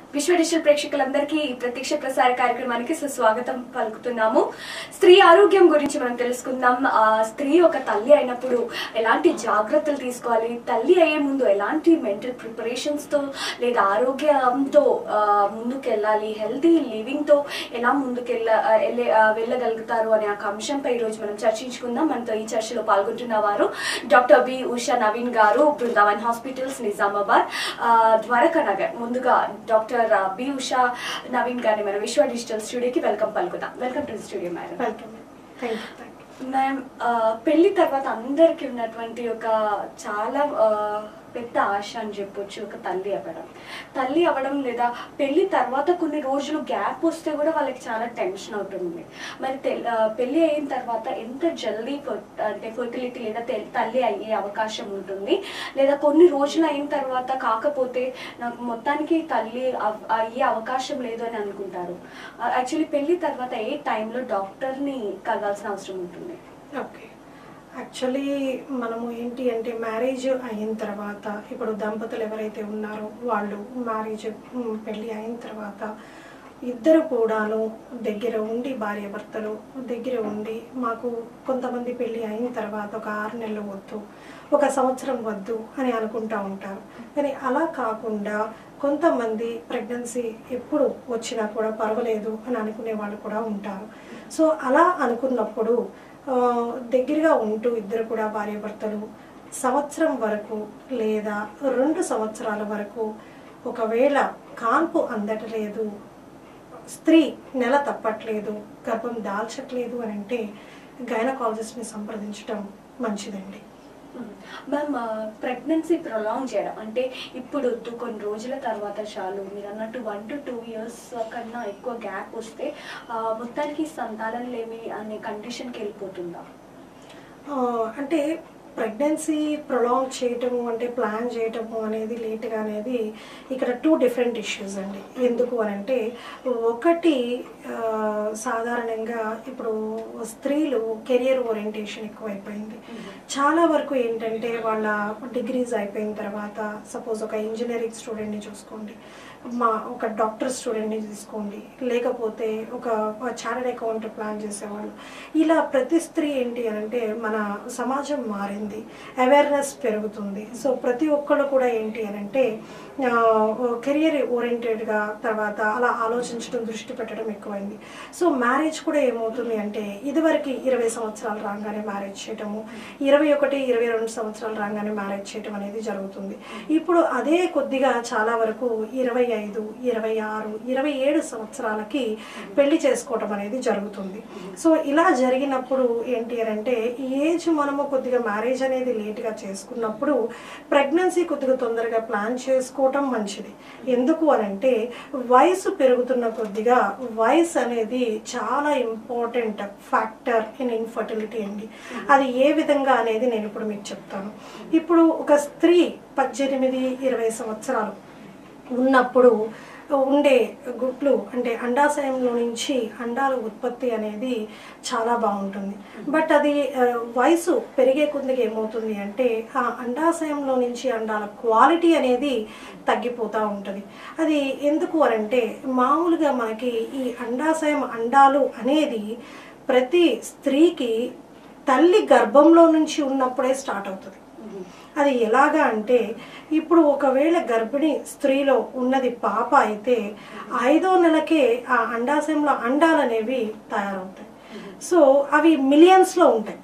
విశ్వ డిజిటల్ ప్రేక్షకులందరికీ ఈ ప్రత్యక్ష ప్రసార కార్యక్రమానికి సుస్వాగతం పలుకుతున్నాము స్త్రీ ఆరోగ్యం గురించి మనం తెలుసుకుందాం ఆ స్త్రీ ఒక తల్లి అయినప్పుడు ఎలాంటి జాగ్రత్తలు తీసుకోవాలి తల్లి అయ్యే ముందు ఎలాంటి మెంటల్ ప్రిపరేషన్స్ తో లేదా ఆరోగ్యంతో ఆ, ముందుకెళ్ళాలి హెల్తీ లివింగ్ తో ఎలా ముందుకెళ్ళ ఆ, వెళ్ళే- ఆ, వెళ్ళగలుగుతారు అనే ఒక అంశంపై ఈ రోజు మనం చర్చించుకుందాం మనతో ఈ చర్చలో పాల్గొంటున్న వారు డాక్టర్ బి ఉషా నవీన్ గారు బృందావన్ హాస్పిటల్స్ నిజామాబాద్ ఆ, ద్వారకా నగర్ ముందుగా డాక్టర్ బి ఉషా నవీన్ గారిని మన విశ్వ డిజిటల్ స్టూడియోకి వెల్కమ్ పలుకుతాం welcome to studio madam welcome thank you thank you ma'am ఆ, పెళ్లి తర్వాత అందరికి ఉన్నటువంటి ఒక చాలా ఆ, పెద్ద ఆశ అని చెప్పొచ్చు ఒక తల్లి అవ్వడం తల్లి అవ్వడం లేదా పెళ్లి తర్వాత కొన్ని రోజులు గ్యాప్ వస్తే కూడా వాళ్ళకి చాలా టెన్షన్ అవుతుంది మరి తెల్- ఆ, పెళ్లి అయిన తర్వాత ఎంత జల్దీ ఫర్- అంటే ఫర్టిలిటీ లేదా తెల్- తల్లి అయ్యే అవకాశం ఉంటుంది లేదా కొన్ని రోజులు అయిన తర్వాత కాకపోతే నాకు మొత్తానికి తల్లి అవ్- అయ్యే అవకాశం లేదు అని అనుకుంటారు యాక్చువల్లీ పెళ్లి తర్వాత ఏ టైంలో డాక్టర్ని కలవాల్సిన అవసరం ఉంటుంది ఓకే యాక్చువల్లీ మనము ఏంటి అంటే మ్యారేజ్ అయిన తర్వాత ఇప్పుడు దంపతులు ఎవరైతే ఉన్నారో వాళ్ళు మ్యారేజ్ ఉమ్, పెళ్ళి అయిన తర్వాత ఇద్దరు కూడాను దగ్గర ఉండి భార్యాభర్తలు దగ్గర ఉండి మాకు కొంతమంది పెళ్ళి అయిన తర్వాత ఒక ఆరు నెలలు వద్దు ఒక సంవత్సరం వద్దు అని అనుకుంటా ఉంటారు కానీ అలా కాకుండా కొంతమంది ప్రెగ్నెన్సీ ఎప్పుడు వచ్చినా కూడా పర్వాలేదు అని అనుకునే వాళ్ళు కూడా ఉంటారు సో అలా అనుకున్నప్పుడు ఆ, దగ్గరగా ఉంటూ ఇద్దరు కూడా భార్యాభర్తలు సంవత్సరం వరకు లేదా రెండు సంవత్సరాల వరకు ఒకవేళ కాన్పు అందటలేదు స్త్రీ నెల తప్పట్లేదు గర్భం దాల్చట్లేదు అని అంటే గైనకాలజిస్ట్ని సంప్రదించడం మంచిదండి మ్యామ్ ప్రెగ్నెన్సీ ప్రొలాంగ్ చేయడం అంటే ఇప్పుడు వద్దు కొన్ని రోజుల తర్వాత చాలు మీరు అన్నట్టు వన్ టు టూ ఇయర్స్ కన్నా ఎక్కువ గ్యాప్ వస్తే ఆ, మొత్తానికి సంతానం లేమి అనే కండిషన్కి వెళ్ళిపోతుందా ఆ, అంటే ప్రెగ్నెన్సీ ప్రొలాంగ్ చేయటము అంటే ప్లాన్ చేయటము అనేది లేట్గా అనేది ఇక్కడ టూ డిఫరెంట్ ఇష్యూస్ అండి ఎందుకు అని అంటే ఒకటి ఆ, సాధారణంగా ఇప్పుడు స్త్రీలు కెరియర్ ఓరియంటేషన్ ఎక్కువైపోయింది చాలా వరకు ఏంటంటే వాళ్ళ డిగ్రీస్ అయిపోయిన తర్వాత సపోజ్ ఒక ఇంజనీరింగ్ స్టూడెంట్ని చూసుకోండి మా ఒక డాక్టర్ స్టూడెంట్ని తీసుకోండి లేకపోతే ఒక చార్టెడ్ అకౌంట్ ప్లాన్ చేసేవాళ్ళు ఇలా ప్రతి స్త్రీ ఏంటి అని అంటే మన సమాజం మారింది అవేర్నెస్ పెరుగుతుంది సో ప్రతి ఒక్కళ్ళు కూడా ఏంటి అని అంటే కెరియర్ ఓరియంటెడ్గా తర్వాత అలా ఆలోచించడం దృష్టి పెట్టడం ఎక్కువైంది సో మ్యారేజ్ కూడా ఏమవుతుంది అంటే ఇదివరకు ఇరవై సంవత్సరాలు రాగానే మ్యారేజ్ చేయటము ఇరవై ఒకటి ఇరవై రెండు సంవత్సరాలు రాగానే మ్యారేజ్ చేయటం అనేది జరుగుతుంది ఇప్పుడు అదే కొద్దిగా చాలా వరకు ఇరవై ఐదు ఇరవై ఆరు ఇరవై ఏడు సంవత్సరాలకి పెళ్లి చేసుకోవటం అనేది జరుగుతుంది సో ఇలా జరిగినప్పుడు ఏంటి అని అంటే ఈ ఏజ్ మనము కొద్దిగా మ్యారేజ్ అనేది లేట్గా చేసుకున్నప్పుడు ప్రెగ్నెన్సీ కొద్దిగా తొందరగా ప్లాన్ చేసుకోవటం మంచిది ఎందుకు అని అంటే వయసు పెరుగుతున్న కొద్దిగా వయసు అనేది చాలా ఇంపార్టెంట్ ఫ్యాక్టర్ ఇన్ ఇన్ఫర్టిలిటీ అండి అది ఏ విధంగా అనేది నేను ఇప్పుడు మీకు చెప్తాను ఇప్పుడు ఒక స్త్రీ పద్దెనిమిది ఇరవై సంవత్సరాలు ఉన్నప్పుడు ఉండే గుడ్లు అంటే అండాశయంలో నుంచి అండాల ఉత్పత్తి అనేది చాలా బాగుంటుంది బట్ అది ఆ, వయసు పెరిగే కొద్దిగా ఏమవుతుంది అంటే ఆ అండాశయంలో నుంచి అండాల క్వాలిటీ అనేది తగ్గిపోతూ ఉంటుంది అది ఎందుకు అనంటే మామూలుగా మనకి ఈ అండాశయం అండాలు అనేది ప్రతి స్త్రీకి తల్లి గర్భంలో నుంచి ఉన్నప్పుడే స్టార్ట్ అవుతుంది అది ఎలాగా అంటే ఇప్పుడు ఒకవేళ గర్భిణి స్త్రీలో ఉన్నది పాప అయితే ఐదో నెలకే ఆ అండాశయంలో అండాలనేవి తయారవుతాయి సో అవి మిలియన్స్లో ఉంటాయి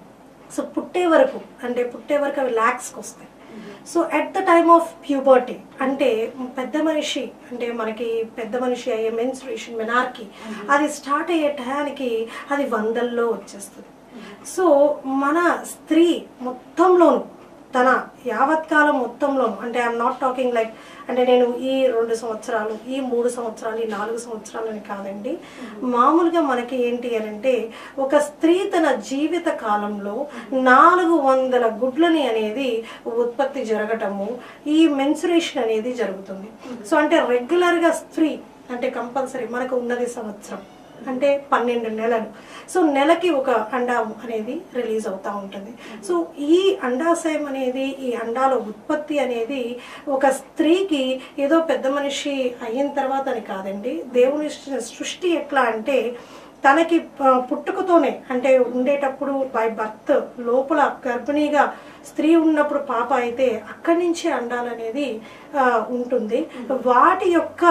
సో పుట్టే వరకు అంటే పుట్టే వరకు అవి ల్యాక్స్కి వస్తాయి so at the time of puberty అంటే పెద్ద మనిషి అంటే మనకి పెద్ద మనిషి అయ్యే మెన్స్ట్రేషన్ మెనార్కి అది స్టార్ట్ అయ్యే టయానికి అది వందల్లో వచ్చేస్తుంది సో మన స్త్రీ మొత్తంలోను తన యావత్కాలం మొత్తంలోను అంటే ఐఎమ్ నాట్ టాకింగ్ లైక్ అంటే నేను ఈ రెండు సంవత్సరాలు ఈ మూడు సంవత్సరాలు ఈ నాలుగు సంవత్సరాలు అని కాదండి మామూలుగా మనకి ఏంటి అని అంటే ఒక స్త్రీ తన జీవిత కాలంలో నాలుగు వందల గుడ్లని అనేది ఉత్పత్తి జరగటము ఈ మెన్సురేషన్ అనేది జరుగుతుంది సో అంటే రెగ్యులర్గా స్త్రీ అంటే కంపల్సరీ మనకు ఉన్నది సంవత్సరం అంటే పన్నెండు నెలలు సో నెలకి ఒక అండా అనేది రిలీజ్ అవుతూ ఉంటుంది సో ఈ అండాశయం అనేది ఈ అండాల ఉత్పత్తి అనేది ఒక స్త్రీకి ఏదో పెద్ద మనిషి అయిన తర్వాత అని కాదండి దేవుని సృష్టి ఎట్లా అంటే తనకి ఆ, పుట్టుకతోనే అంటే ఉండేటప్పుడు బై బర్త్ లోపల గర్భిణీగా స్త్రీ ఉన్నప్పుడు పాప అయితే అక్కడి నుంచే అండాలనేది ఆ, ఉంటుంది వాటి యొక్క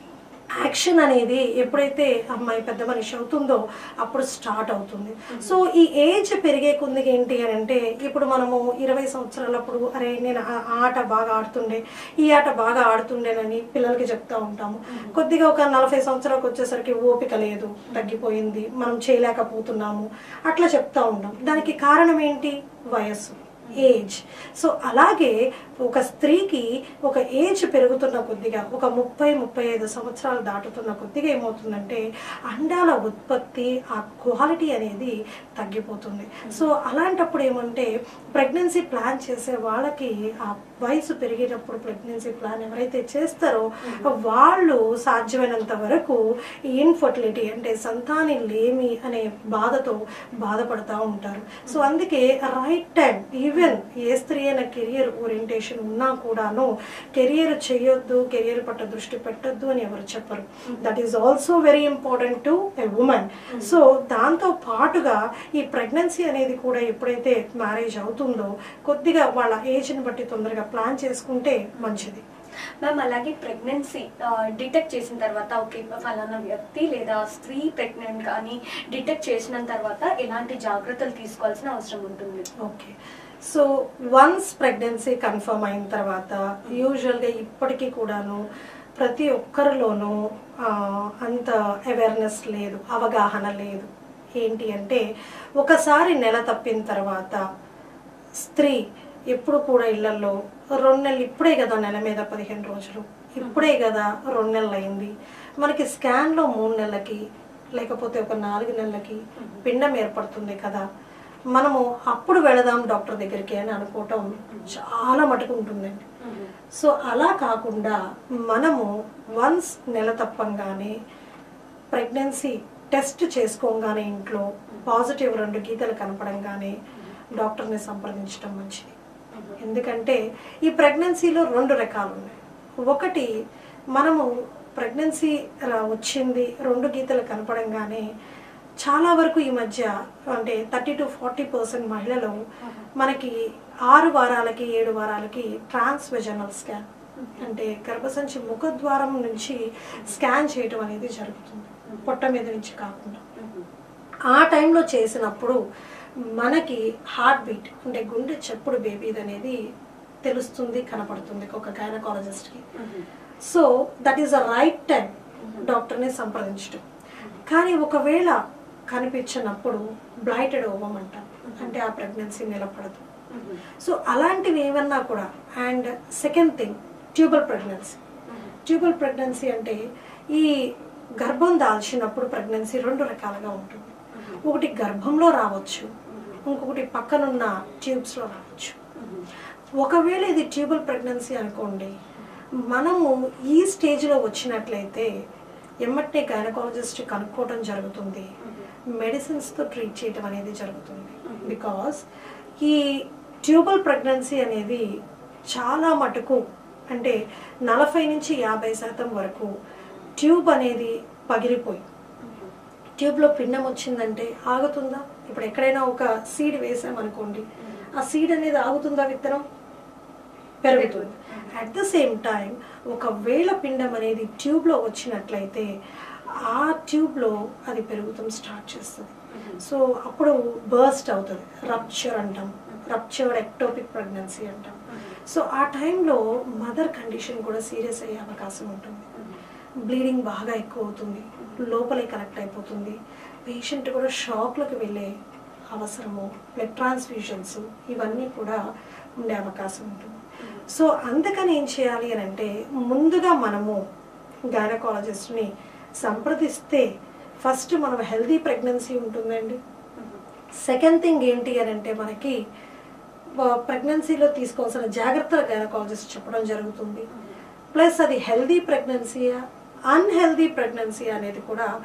యాక్షన్ అనేది ఎప్పుడైతే అమ్మాయి పెద్ద మనిషి అవుతుందో అప్పుడు స్టార్ట్ అవుతుంది సో ఈ ఏజ్ పెరిగే కొద్ది ఏంటి అని అంటే ఇప్పుడు మనము ఇరవై సంవత్సరాలప్పుడు అరే నేను ఆ ఆట బాగా ఆడుతుండే ఈ ఆట బాగా ఆడుతుండేనని పిల్లలకి చెప్తా ఉంటాము కొద్దిగా ఒక నలభై సంవత్సరాలకు వచ్చేసరికి ఓపిక లేదు తగ్గిపోయింది మనం చేయలేకపోతున్నాము అట్లా చెప్తా ఉంటాం దానికి కారణం ఏంటి వయస్సు ఏజ్ సో అలాగే ఒక స్త్రీకి ఒక ఏజ్ పెరుగుతున్న కొద్దిగా ఒక ముప్పై ముప్పై ఐదు సంవత్సరాలు దాటుతున్న కొద్దిగా ఏమవుతుందంటే అండాల ఉత్పత్తి ఆ క్వాలిటీ అనేది తగ్గిపోతుంది సో అలాంటప్పుడు ఏమంటే ప్రెగ్నెన్సీ ప్లాన్ చేసే వాళ్ళకి ఆ వయసు పెరిగేటప్పుడు ప్రెగ్నెన్సీ ప్లాన్ ఎవరైతే చేస్తారో వాళ్ళు సాధ్యమైనంత వరకు ఇన్ఫర్టిలిటీ అంటే సంతానం లేమి అనే బాధతో బాధపడతా ఉంటారు సో అందుకే రైట్ టైం ఈవెన్ ఏ స్త్రీ అయిన కెరియర్ ఓరియంటేషన్ ఉన్నా కూడాను కెరియర్ చేయొద్దు కెరియర్ పట్ల దృష్టి పెట్టొద్దు అని ఎవరు చెప్పరు that is also very important to a woman so దాంతో పాటుగా ఈ ప్రెగ్నెన్సీ అనేది కూడా ఎప్పుడైతే మ్యారేజ్ అవుతుందో కొద్దిగా వాళ్ళ ఏజ్ని బట్టి తొందరగా ప్లాన్ చేసుకుంటే మంచిది మ్యామ్ అలాగే ప్రెగ్నెన్సీ డిటెక్ట్ చేసిన తర్వాత ఓకే ఫలానా వ్యక్తి లేదా స్త్రీ ప్రెగ్నెంట్ కానీ డిటెక్ట్ చేసిన తర్వాత ఎలాంటి జాగ్రత్తలు తీసుకోవాల్సిన అవసరం ఉంటుంది okay so once pregnancy confirm అయిన తర్వాత యూజువల్గా ఇప్పటికీ కూడాను ప్రతి ఒక్కరిలోనూ ఆ, అంత అవేర్నెస్ లేదు అవగాహన లేదు ఏంటి అంటే ఒకసారి నెల తప్పిన తర్వాత స్త్రీ ఎప్పుడు కూడా ఇళ్లలో రెండు నెలలు ఇప్పుడే కదా నెల మీద పదిహేను రోజులు ఇప్పుడే కదా రెండు నెలలు అయింది మనకి స్కాన్లో మూడు నెలలకి లేకపోతే ఒక నాలుగు నెలలకి పిండం ఏర్పడుతుంది కదా మనము అప్పుడు వెళదాం డాక్టర్ దగ్గరికి అని అనుకోవటం చాలా మటుకు ఉంటుందండి సో అలా కాకుండా మనము వన్స్ నెల తప్పంగానే ప్రెగ్నెన్సీ టెస్ట్ చేసుకోగానే ఇంట్లో పాజిటివ్ రెండు గీతలు కనపడంగానే డాక్టర్ని సంప్రదించడం మంచిది ఎందుకంటే ఈ ప్రెగ్నెన్సీలో రెండు రకాలు ఉన్నాయి ఒకటి మనము ప్రెగ్నెన్సీ రా- వచ్చింది రెండు గీతలు కనపడంగానే చాలా వరకు ఈ మధ్య అంటే థర్టీ టు ఫార్టీ పర్సెంట్ మహిళలు మనకి ఆరు వారాలకి ఏడు వారాలకి ట్రాన్స్వెజనల్ స్కాన్ అంటే గర్భసంచి ముఖద్వారం నుంచి స్కాన్ చేయడం అనేది జరుగుతుంది పొట్ట మీద నుంచి కాకుండా ఆ టైంలో చేసినప్పుడు మనకి హార్ట్ బీట్ అంటే గుండె చెప్పుడు బేబీది అనేది తెలుస్తుంది కనపడుతుంది ఒక గైనకాలజిస్ట్కి so that is the right time డాక్టర్ని సంప్రదించడం కానీ ఒకవేళ కనిపించినప్పుడు బ్లైటెడ్ ఓవమంటాం అంటే ఆ ప్రెగ్నెన్సీ నిలబడదు సో అలాంటివి ఏమన్నా కూడా and second thing tubal pregnancy tubal pregnancy అంటే ఈ గర్భం దాల్చినప్పుడు ప్రెగ్నెన్సీ రెండు రకాలుగా ఉంటుంది ఒకటి గర్భంలో రావచ్చు ఇంకొకటి పక్కనున్న ట్యూబ్స్లో రావచ్చు ఒకవేళ ఇది ట్యూబల్ ప్రెగ్నెన్సీ అనుకోండి మనము ఈ స్టేజ్లో వచ్చినట్లయితే ఎమ్మటే గైనకాలజిస్ట్ కనుక్కోవడం జరుగుతుంది మెడిసిన్స్తో ట్రీట్ చేయడం అనేది జరుగుతుంది బికాస్ ఈ ట్యూబల్ ప్రెగ్నెన్సీ అనేది చాలా మటుకు అంటే నలభై నుంచి యాభై శాతం వరకు ట్యూబ్ అనేది పగిలిపోయి ట్యూబ్లో పిండం వచ్చిందంటే ఆగుతుందా ఇప్పుడు ఎక్కడైనా ఒక సీడ్ వేసామనుకోండి ఆ సీడ్ అనేది ఆగుతుందా విత్తనం పెరుగుతుంది అట్ ద సేమ్ టైం ఒకవేళ పిండం అనేది ట్యూబ్లో వచ్చినట్లయితే ఆ ట్యూబ్లో అది పెరుగుతాం స్టార్ట్ చేస్తుంది సో అప్పుడు బర్స్ట్ అవుతుంది రప్చర్ అంటాం రప్చర్డ్ ఎక్టోపిక్ ప్రెగ్నెన్సీ అంటాం సో ఆ టైంలో మదర్ కండిషన్ కూడా సీరియస్ అయ్యే అవకాశం ఉంటుంది బ్లీడింగ్ బాగా ఎక్కువ అవుతుంది లోపలే కనెక్ట్ అయిపోతుంది పేషెంట్ కూడా షాక్లోకి వెళ్ళే అవసరము బ్లడ్ ట్రాన్స్ఫ్యూషన్స్ ఇవన్నీ కూడా ఉండే అవకాశం ఉంటుంది సో అందుకని ఏం చేయాలి అని అంటే ముందుగా మనము గైనకాలజిస్ట్ని సంప్రదిస్తే ఫస్ట్ మనం హెల్దీ ప్రెగ్నెన్సీ ఉంటుందండి సెకండ్ థింగ్ ఏంటి అని అంటే మనకి ప్రెగ్నెన్సీలో తీసుకోవాల్సిన జాగ్రత్తలు గైనకాలజిస్ట్ చెప్పడం జరుగుతుంది ప్లస్ అది హెల్దీ ప్రెగ్నెన్సీయా అన్హెల్దీ ప్రెగ్నెన్సీ అనేది కూడా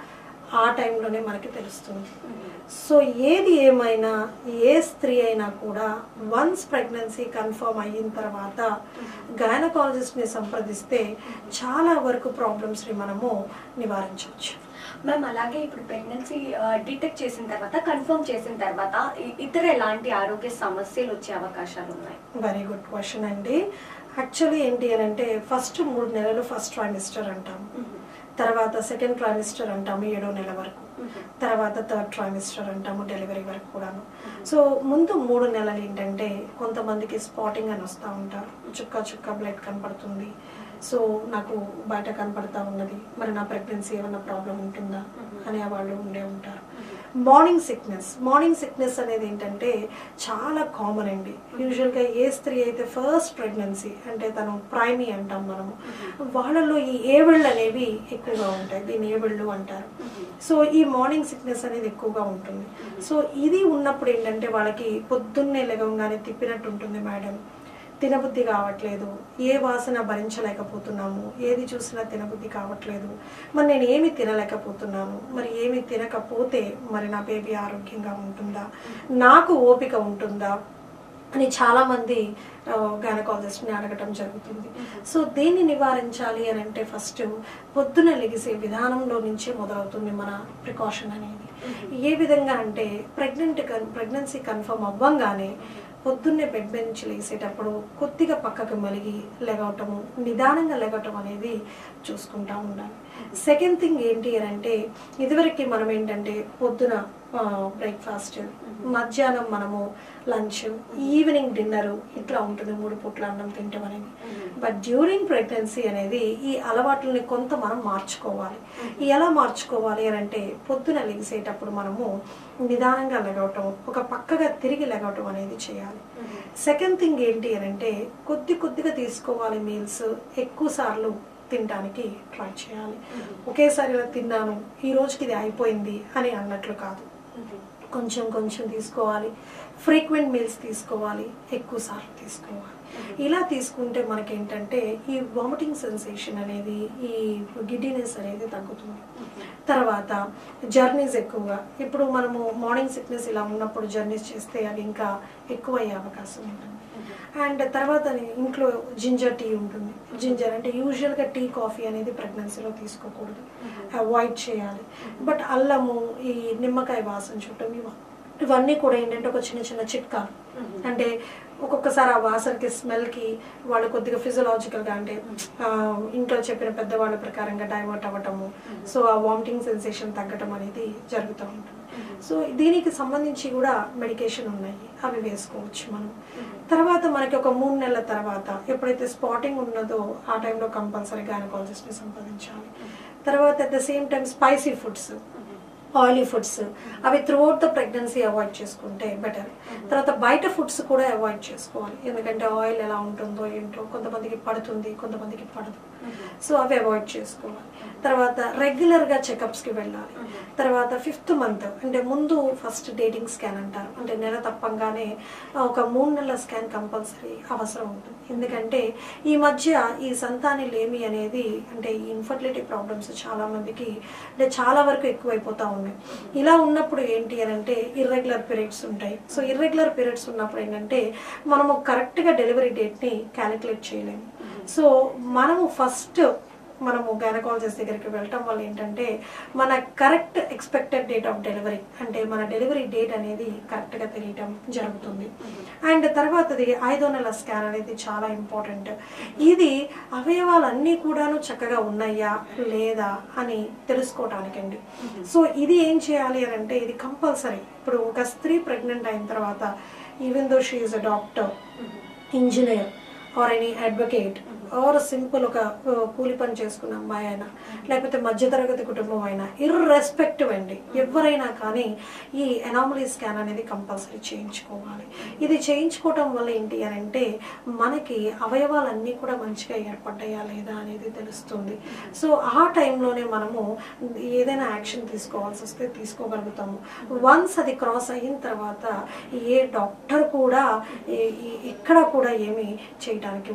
ఆ టైంలోనే మనకి తెలుస్తుంది సో ఏది ఏమైనా ఏ స్త్రీ అయినా కూడా వన్స్ ప్రెగ్నెన్సీ కన్ఫర్మ్ అయిన తర్వాత గైనకాలజిస్ట్ని సంప్రదిస్తే చాలా వరకు ప్రాబ్లమ్స్ని మనము నివారించవచ్చు మ్యామ్ అలాగే ఇప్పుడు ప్రెగ్నెన్సీ డిటెక్ట్ చేసిన తర్వాత కన్ఫర్మ్ చేసిన తర్వాత ఇ- ఇతర ఎలాంటి ఆరోగ్య సమస్యలు వచ్చే అవకాశాలు ఉన్నాయి వెరీ గుడ్ క్వశ్చన్ అండి యాక్చువల్లీ ఏంటి అని అంటే ఫస్ట్ మూడు నెలలు ఫస్ట్ ట్రైమిస్టర్ అంటాము తర్వాత సెకండ్ ట్రైమిస్టర్ అంటాము ఏడో నెల వరకు తర్వాత థర్డ్ ట్రైమిస్టర్ అంటాము డెలివరీ వరకు కూడాను సో ముందు మూడు నెలలు ఏంటంటే కొంతమందికి స్పాటింగ్ అని వస్తూ ఉంటారు చుక్క చుక్క బ్లడ్ కనపడుతుంది సో నాకు బయట కనపడతా ఉన్నది మరి నా ప్రెగ్నెన్సీ ఏమైనా ప్రాబ్లం ఉంటుందా అనే వాళ్ళు ఉండే ఉంటారు మార్నింగ్ సిక్నెస్ మార్నింగ్ సిక్నెస్ అనేది ఏంటంటే చాలా కామన్ అండి యూజువల్గా ఏ స్త్రీ అయితే ఫస్ట్ ప్రెగ్నెన్సీ అంటే తను ప్రైమీ అంటాం మనము వాళ్ళలో ఈ ఏవిళ్ళు అనేవి ఎక్కువగా ఉంటాయి దీన్ని ఏవిళ్ళు అంటారు సో ఈ మార్నింగ్ సిక్నెస్ అనేది ఎక్కువగా ఉంటుంది సో ఇది ఉన్నప్పుడు ఏంటంటే వాళ్ళకి పొద్దున్నే లెగంగానే తిప్పినట్టు ఉంటుంది మేడం తినబుద్ధి కావట్లేదు ఏ వాసన భరించలేకపోతున్నాము ఏది చూసినా తినబుద్ధి కావట్లేదు మరి నేను ఏమి తినలేకపోతున్నాను మరి ఏమి తినకపోతే మరి నా బేబీ ఆరోగ్యంగా ఉంటుందా నాకు ఓపిక ఉంటుందా అని చాలా మంది గైనకాలజిస్ట్ని అడగటం జరుగుతుంది సో దీన్ని నివారించాలి అని అంటే ఫస్ట్ పొద్దున లెగిసే విధానంలో నుంచే మొదలవుతుంది మన ప్రికాషన్ అనేది ఏ విధంగా అంటే ప్రెగ్నెంట్ ప్రెగ్నెన్సీ కన్ఫర్మ్ అవ్వంగానే పొద్దున్నే బెడ్ మీద నుంచి లేసేటప్పుడు కొద్దిగా పక్కకు మలిగి లెగవటము నిదానంగా లెగవటం అనేది చూసుకుంటా ఉండాలి సెకండ్ థింగ్ ఏంటి అని అంటే ఇదివరకు మనం ఏంటంటే పొద్దున బ్రేక్ఫాస్ట్ మధ్యాహ్నం మనము లంచ్ ఈవినింగ్ డిన్నర్ ఇట్లా ఉంటుంది మూడు పూట్ల అన్నం తింటాం అనేది బట్ డ్యూరింగ్ ప్రెగ్నెన్సీ అనేది ఈ అలవాట్లని కొంత మనం మార్చుకోవాలి ఎలా మార్చుకోవాలి అని అంటే పొద్దున లెగిసేటప్పుడు మనము నిదానంగా లెగవటం ఒక పక్కగా తిరిగి లెగవటం అనేది చేయాలి సెకండ్ థింగ్ ఏంటి అని అంటే కొద్ది కొద్దిగా తీసుకోవాలి మీల్స్ ఎక్కువ సార్లు తినడానికి ట్రై చేయాలి ఒకేసారి ఇలా తిన్నాను ఈ రోజుకి ఇది అయిపోయింది అని అన్నట్లు కాదు కొంచెం కొంచెం తీసుకోవాలి ఫ్రీక్వెంట్ మీల్స్ తీసుకోవాలి ఎక్కువ సార్లు తీసుకోవాలి ఇలా తీసుకుంటే మనకి ఏంటంటే ఈ వామిటింగ్ సెన్సేషన్ అనేది ఈ గిడ్డినెస్ అనేది తగ్గుతుంది తర్వాత జర్నీస్ ఎక్కువగా ఇప్పుడు మనము మార్నింగ్ సిక్నెస్ ఇలా ఉన్నప్పుడు జర్నీస్ చేస్తే అది ఇంకా ఎక్కువ అయ్యే అవకాశం ఉంటుంది అండ్ తర్వాత ఇంట్లో జింజర్ టీ ఉంటుంది జింజర్ అంటే యూజువల్గా టీ కాఫీ అనేది ప్రెగ్నెన్సీలో తీసుకోకూడదు అవాయిడ్ చేయాలి బట్ అల్లము ఈ నిమ్మకాయ వాసన చుట్టం ఇవ ఇవన్నీ కూడా ఏంటంటే ఒక చిన్న చిన్న చిట్కాలు అంటే ఒక్కొక్కసారి ఆ వాసనకి స్మెల్కి వాళ్ళు కొద్దిగా ఫిజియలాజికల్గా అంటే ఆ, ఇంట్లో చెప్పిన పెద్దవాళ్ళ ప్రకారంగా డైవర్ట్ అవ్వటము సో ఆ వామిటింగ్ సెన్సేషన్ తగ్గటం అనేది జరుగుతూ ఉంటుంది సో దీనికి సంబంధించి కూడా మెడికేషన్ ఉన్నాయి అవి వేసుకోవచ్చు మనం తర్వాత మనకి ఒక మూడు నెలల తర్వాత ఎప్పుడైతే స్పాటింగ్ ఉన్నదో ఆ టైంలో కంపల్సరీ గైనకాలజిస్ట్ని సంప్రదించాలి తర్వాత at the same time spicy foods oily foods అవి త్రూఅవుట్ ద ప్రెగ్నెన్సీ అవాయిడ్ చేసుకుంటే బెటర్ తర్వాత బయట ఫుడ్స్ కూడా అవాయిడ్ చేసుకోవాలి ఎందుకంటే ఆయిల్ ఎలా ఉంటుందో ఏంటో కొంతమందికి పడుతుంది కొంతమందికి పడదు సో అవి అవాయిడ్ చేసుకోవాలి తర్వాత రెగ్యులర్గా చెకప్స్కి వెళ్ళాలి తర్వాత ఫిఫ్త్ మంత్ అంటే ముందు ఫస్ట్ డేటింగ్ స్కాన్ అంటారు అంటే నెల తప్పంగానే ఒక మూడు నెలల స్కాన్ కంపల్సరీ అవసరం ఉంటుంది ఎందుకంటే ఈ మధ్య ఈ సంతాని లేమి అనేది అంటే ఈ ఇన్ఫర్టిలిటీ ప్రాబ్లమ్స్ చాలా మందికి అంటే చాలా వరకు ఎక్కువైపోతా ఉన్నాయి ఇలా ఉన్నప్పుడు ఏంటి అని అంటే ఇర్రెగ్యులర్ పీరియడ్స్ ఉంటాయి సో ఇర్రెగ్యులర్ పీరియడ్స్ ఉన్నప్పుడు ఏంటంటే మనము కరెక్ట్గా డెలివరీ డేట్ని క్యాలిక్యులేట్ చేయలేము సో మనము ఫస్ట్ మనము గైనకాలజిస్ట్ దగ్గరికి వెళ్ళటం వల్ల ఏంటంటే మన correct expected date of delivery అంటే మన డెలివరీ డేట్ అనేది కరెక్ట్గా తెలియటం జరుగుతుంది అండ్ తర్వాతది ఐదో నెల స్కాన్ అనేది చాలా ఇంపార్టెంట్ ఇది అవయవాలన్నీ కూడాను చక్కగా ఉన్నాయా లేదా అని తెలుసుకోవటానికండి సో ఇది ఏం చేయాలి అని అంటే ఇది కంపల్సరీ ఇప్పుడు ఒక స్త్రీ ప్రెగ్నెంట్ అయిన తర్వాత even though she is a doctor engineer or any advocate or simple ఒక ఆ, కూలి పని చేసుకున్న అమ్మాయి అయినా లేకపోతే మధ్యతరగతి కుటుంబం అయినా ఇర్రెస్పెక్టివ్ అండి ఎవరైనా కానీ ఈ ఎనామలీ స్కాన్ అనేది కంపల్సరీ చేయించుకోవాలి ఇది చేయించుకోవటం వల్ల ఏంటి అని అంటే మనకి అవయవాలన్నీ కూడా మంచిగా ఏర్పడ్డాయా లేదా అనేది తెలుస్తుంది సో ఆ టైంలోనే మనము ఏదైనా యాక్షన్ తీసుకోవాల్సి వస్తే తీసుకోగలుగుతాము వన్స్ అది క్రాస్ అయిన తర్వాత ఏ డాక్టర్ కూడా ఏ- ఈ- ఎక్కడ కూడా ఏమీ చేయడానికి ఉండదు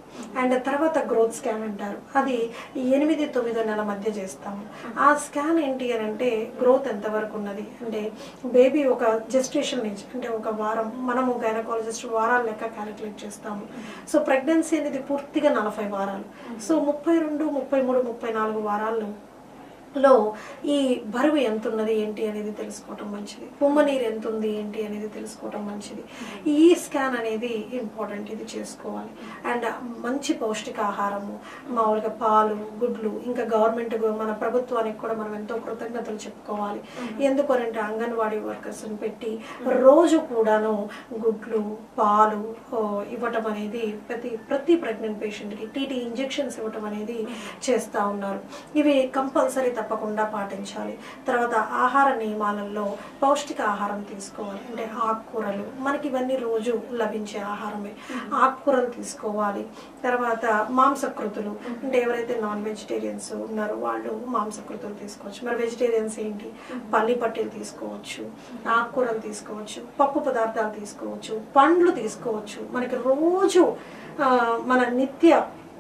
అండ్ తర్వాత గ్రోత్ స్కాన్ అంటారు అది ఎనిమిది తొమ్మిదో నెల మధ్య చేస్తాము ఆ స్కాన్ ఏంటి అని అంటే గ్రోత్ ఎంతవరకు ఉన్నది అంటే బేబీ ఒక జెస్టేషన్ నుంచి అంటే ఒక వారం మనము గైనకాలజిస్ట్ వారాల లెక్క క్యాలిక్యులేట్ చేస్తాము సో ప్రెగ్నెన్సీ అనేది పూర్తిగా నలభై వారాలు సో ముప్పై రెండు ముప్పై మూడు ముప్పై నాలుగు వారాల్లో లో ఈ బరువు ఎంత ఉన్నది ఏంటి అనేది తెలుసుకోవటం మంచిది ఉమ్మ నీరు ఎంత ఉంది ఏంటి అనేది తెలుసుకోవటం మంచిది ఈ స్కాన్ అనేది ఇంపార్టెంట్ ఇది చేసుకోవాలి అండ్ మంచి పౌష్టికాహారము మామూలుగా పాలు గుడ్లు ఇంకా గవర్నమెంట్ మన ప్రభుత్వానికి కూడా మనం ఎంతో కృతజ్ఞతలు చెప్పుకోవాలి ఎందుకు అంటే అంగన్వాడీ వర్కర్స్ని పెట్టి రోజు కూడాను గుడ్లు పాలు ఓ, ఇవ్వటం అనేది ప్రతి ప్రతి ప్రెగ్నెంట్ పేషెంట్కి టీటీ ఇంజెక్షన్స్ ఇవ్వటం అనేది చేస్తూ ఉన్నారు ఇవి కంపల్సరీ తప్పకుండా పాటించాలి తర్వాత ఆహార నియమాలలో పౌష్టిక ఆహారం తీసుకోవాలి అంటే ఆకుకూరలు మనకి ఇవన్నీ రోజు లభించే ఆహారమే ఆకుకూరలు తీసుకోవాలి తర్వాత మాంసకృతులు అంటే ఎవరైతే నాన్ వెజిటేరియన్స్ ఉన్నారో వాళ్ళు మాంసకృతులు తీసుకోవచ్చు మరి వెజిటేరియన్స్ ఏంటి పల్లి పట్టీలు తీసుకోవచ్చు ఆకుకూరలు తీసుకోవచ్చు పప్పు పదార్థాలు తీసుకోవచ్చు పండ్లు తీసుకోవచ్చు మనకి రోజు ఆ, మన నిత్య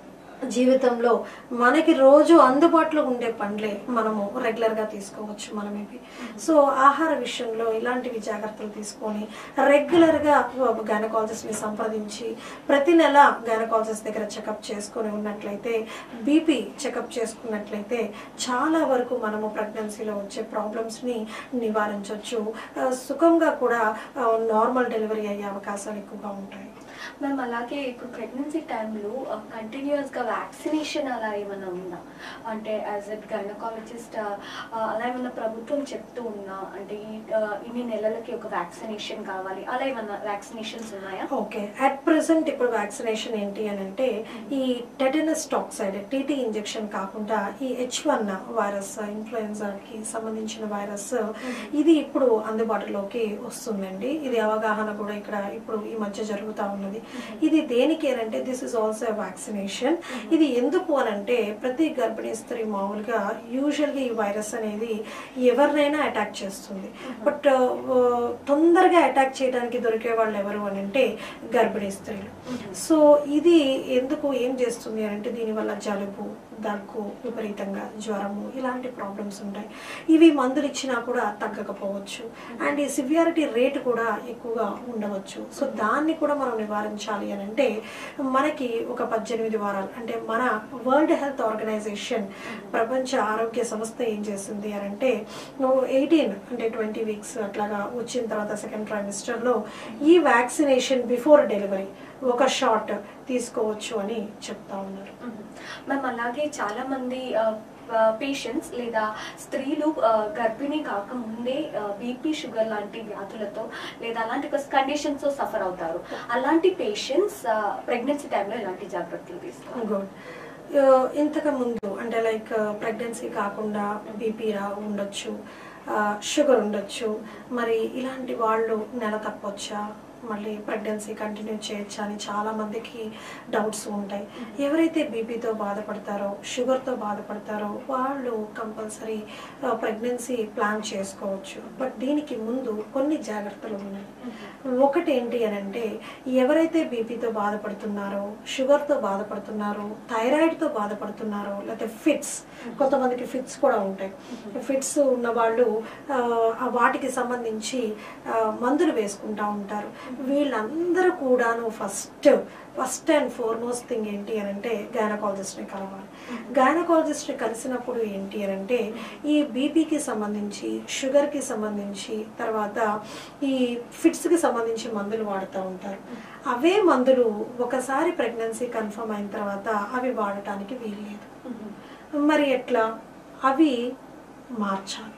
జీవితంలో మనకి రోజు అందుబాటులో ఉండే పండ్లే మనము రెగ్యులర్గా తీసుకోవచ్చు మనం ఇవి సో ఆహార విషయంలో ఇలాంటివి జాగ్రత్తలు తీసుకొని రెగ్యులర్గా గైనకాలజిస్ట్ని సంప్రదించి ప్రతి నెల గైనకాలజిస్ట్ దగ్గర చెకప్ చేసుకొని ఉన్నట్లయితే బీపీ చెకప్ చేసుకున్నట్లయితే చాలా వరకు మనము ప్రెగ్నెన్సీలో వచ్చే ప్రాబ్లమ్స్ని నివారించవచ్చు ఆ, సుఖంగా కూడా నార్మల్ డెలివరీ అయ్యే అవకాశాలు ఎక్కువగా ఉంటాయి మ్యామ్ అలాగే ఇప్పుడు ప్రెగ్నెన్సీ టైంలో కంటిన్యూస్ గా వ్యాక్సినేషన్ అలా ఏమైనా ఉందా అంటే యాజ్ ఎ గైనకాలజిస్ట్ అలా ఏమైనా ప్రభుత్వం చెప్తూ ఉందా అంటే ఈ ఆ, ఇన్ని నెలలకి ఒక వ్యాక్సినేషన్ కావాలి అలా ఏమైనా వ్యాక్సినేషన్స్ ఉన్నాయా ఓకే అట్ ప్రెసెంట్ ఇప్పుడు వ్యాక్సినేషన్ ఏంటి అని అంటే ఈ టెటనస్ టాక్సైడ్ టీటీ ఇంజెక్షన్ కాకుండా ఈ హెచ్ వన్ వైరస్ ఇన్ఫ్లుయెన్జాకి సంబంధించిన వైరస్ ఇది ఇప్పుడు అందుబాటులోకి వస్తుందండి ఇది అవగాహన కూడా ఇక్కడ ఇప్పుడు ఈ మధ్య జరుగుతూ ఉన్నది ఇది దేనికి అని అంటే దిస్ ఇస్ ఆల్సో వ్యాక్సినేషన్ ఇది ఎందుకు అని అంటే ప్రతి గర్భిణీ స్త్రీ మామూలుగా యూజువల్గా ఈ వైరస్ అనేది ఎవరినైనా అటాక్ చేస్తుంది బట్ తొందరగా అటాక్ చేయడానికి దొరికే వాళ్ళు ఎవరు అని అంటే గర్భిణీ స్త్రీలు సో ఇది ఎందుకు ఏం చేస్తుంది అని అంటే దీనివల్ల జలుబు దగ్గు విపరీతంగా జ్వరము ఇలాంటి ప్రాబ్లమ్స్ ఉంటాయి ఇవి మందులు ఇచ్చినా కూడా తగ్గకపోవచ్చు అండ్ ఈ సివియారిటీ రేట్ కూడా ఎక్కువగా ఉండవచ్చు సో దాన్ని కూడా మనం నివారించాలి అని అంటే మనకి ఒక పద్దెనిమిది వారాలు అంటే మన వరల్డ్ హెల్త్ ఆర్గనైజేషన్ ప్రపంచ ఆరోగ్య సంస్థ ఏం చేసింది అని అంటే నువ్వు ఎయిటీన్ అంటే ట్వంటీ వీక్స్ అట్లాగా వచ్చిన తర్వాత సెకండ్ ట్రైమిస్టర్లో ఈ వ్యాక్సినేషన్ బిఫోర్ డెలివరీ ఒక షాట్ తీసుకోవచ్చు అని చెప్తా ఉన్నారు మ్యామ్ అలాగే చాలా మంది పేషెంట్స్ లేదా స్త్రీలు ఆ, గర్భిణీ కాకముందే బీపీ షుగర్ లాంటి వ్యాధులతో లేదా అలాంటి కండిషన్స్ తో సఫర్ అవుతారు అలాంటి పేషెంట్స్ ప్రెగ్నెన్సీ టైంలో ఇలాంటి జాగ్రత్తలు తీసుకోవాలి గుడ్ ఇంతకు ముందు అంటే లైక్ ప్రెగ్నెన్సీ కాకుండా బీపీ రా ఉండొచ్చు షుగర్ ఉండొచ్చు మరి ఇలాంటి వాళ్ళు నెల తప్పొచ్చా మళ్ళీ ప్రెగ్నెన్సీ కంటిన్యూ చేయొచ్చా అని చాలా మందికి డౌట్స్ ఉంటాయి ఎవరైతే బీపీతో బాధపడతారో షుగర్తో బాధపడతారో వాళ్ళు కంపల్సరీ ప్రెగ్నెన్సీ ప్లాన్ చేసుకోవచ్చు బట్ దీనికి ముందు కొన్ని జాగ్రత్తలు ఉన్నాయి ఒకటి ఏంటి అని అంటే ఎవరైతే బీపీతో బాధపడుతున్నారో షుగర్తో బాధపడుతున్నారో థైరాయిడ్తో బాధపడుతున్నారో లేకపోతే ఫిట్స్ కొంతమందికి ఫిట్స్ కూడా ఉంటాయి ఫిట్స్ ఉన్న వాళ్ళు ఆ, ఆ వాటికి సంబంధించి ఆ, మందులు వేసుకుంటా ఉంటారు వీళ్ళందరూ కూడాను first first and foremost thing ఏంటి అని అంటే గైనకాలజిస్ట్ని కలవాలి గైనకాలజిస్ట్ని కలిసినప్పుడు ఏంటి అని అంటే ఈ బీపీకి సంబంధించి షుగర్కి సంబంధించి తర్వాత ఈ ఫిట్స్కి సంబంధించి మందులు వాడుతూ ఉంటారు అవే మందులు ఒకసారి ప్రెగ్నెన్సీ కన్ఫర్మ్ అయిన తర్వాత అవి వాడటానికి వీల్లేదు మరి ఎట్లా అవి మార్చాలి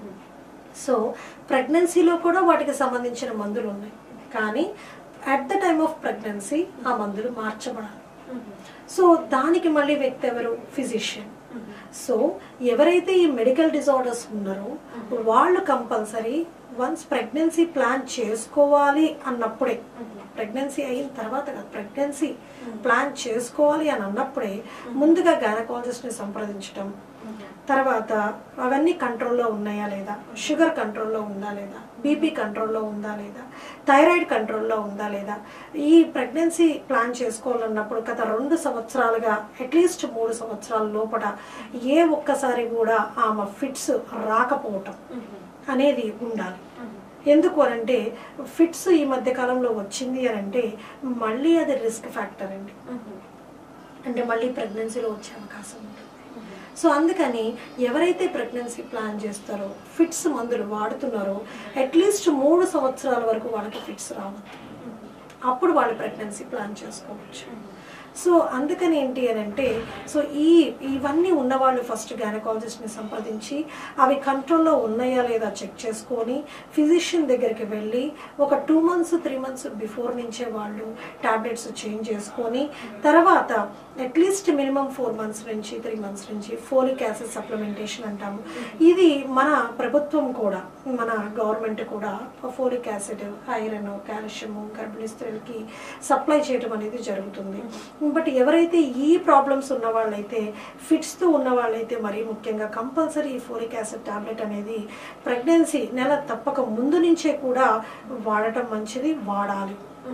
సో ప్రెగ్నెన్సీలో కూడా వాటికి సంబంధించిన మందులు ఉన్నాయి కానీ at the time of pregnancy ఆ మందులు మార్చబడాలి సో దానికి మళ్ళీ వ్యక్తి ఎవరు ఫిజిషియన్ సో ఎవరైతే ఈ మెడికల్ డిజార్డర్స్ ఉన్నారో వాళ్ళు కంపల్సరీ వన్స్ ప్రెగ్నెన్సీ ప్లాన్ చేసుకోవాలి అన్నప్పుడే ప్రెగ్నెన్సీ అయిన తర్వాత కాదు ప్రెగ్నెన్సీ ప్లాన్ చేసుకోవాలి అని అన్నప్పుడే ముందుగా గైనకాలజిస్ట్ని సంప్రదించడం తర్వాత అవన్నీ కంట్రోల్లో ఉన్నాయా లేదా షుగర్ కంట్రోల్లో ఉందా లేదా బీపీ కంట్రోల్లో ఉందా లేదా థైరాయిడ్ కంట్రోల్లో ఉందా లేదా ఈ ప్రెగ్నెన్సీ ప్లాన్ చేసుకోవాలన్నప్పుడు గత రెండు సంవత్సరాలుగా అట్లీస్ట్ మూడు సంవత్సరాల లోపల ఏ ఒక్కసారి కూడా ఆమె ఫిట్స్ రాకపోవటం అనేది ఉండాలి ఎందుకు అనంటే ఫిట్స్ ఈ మధ్య కాలంలో వచ్చింది అని అంటే మళ్ళీ అది రిస్క్ ఫ్యాక్టర్ అండి అంటే మళ్ళీ ప్రెగ్నెన్సీలో వచ్చే అవకాశం ఉంటుంది సో అందుకని ఎవరైతే ప్రెగ్నెన్సీ ప్లాన్ చేస్తారో ఫిట్స్ మందులు వాడుతున్నారో అట్లీస్ట్ మూడు సంవత్సరాల వరకు వాళ్ళకి ఫిట్స్ రావద్దు అప్పుడు వాళ్ళు ప్రెగ్నెన్సీ ప్లాన్ చేసుకోవచ్చు సో అందుకని ఏంటి అని అంటే సో ఈ ఇవన్నీ ఉన్నవాళ్ళు ఫస్ట్ గైనకాలజిస్ట్ని సంప్రదించి అవి కంట్రోల్లో ఉన్నాయా లేదా చెక్ చేసుకొని ఫిజిషియన్ దగ్గరికి వెళ్ళి ఒక two months three months before నుంచే వాళ్ళు టాబ్లెట్స్ చేంజ్ చేసుకొని తర్వాత అట్లీస్ట్ మినిమం ఫోర్ మంత్స్ నుంచి త్రీ మంత్స్ నుంచి ఫోలిక్ యాసిడ్ సప్లిమెంటేషన్ అంటాము ఇది మన ప్రభుత్వం కూడా మన గవర్నమెంట్ కూడా ఫోలిక్ యాసిడ్ ఐరన్ కాల్షియం గర్భిణీ స్త్రీలకి సప్లై చేయడం అనేది జరుగుతుంది బట్ ఎవరైతే ఈ ప్రాబ్లమ్స్ ఉన్న వాళ్ళైతే ఫిట్స్తో ఉన్న వాళ్ళైతే మరీ ముఖ్యంగా కంపల్సరీ ఈ ఫోలిక్ యాసిడ్ టాబ్లెట్ అనేది ప్రెగ్నెన్సీ నెల తప్పక ముందు నుంచే కూడా వాడటం మంచిది వాడాలి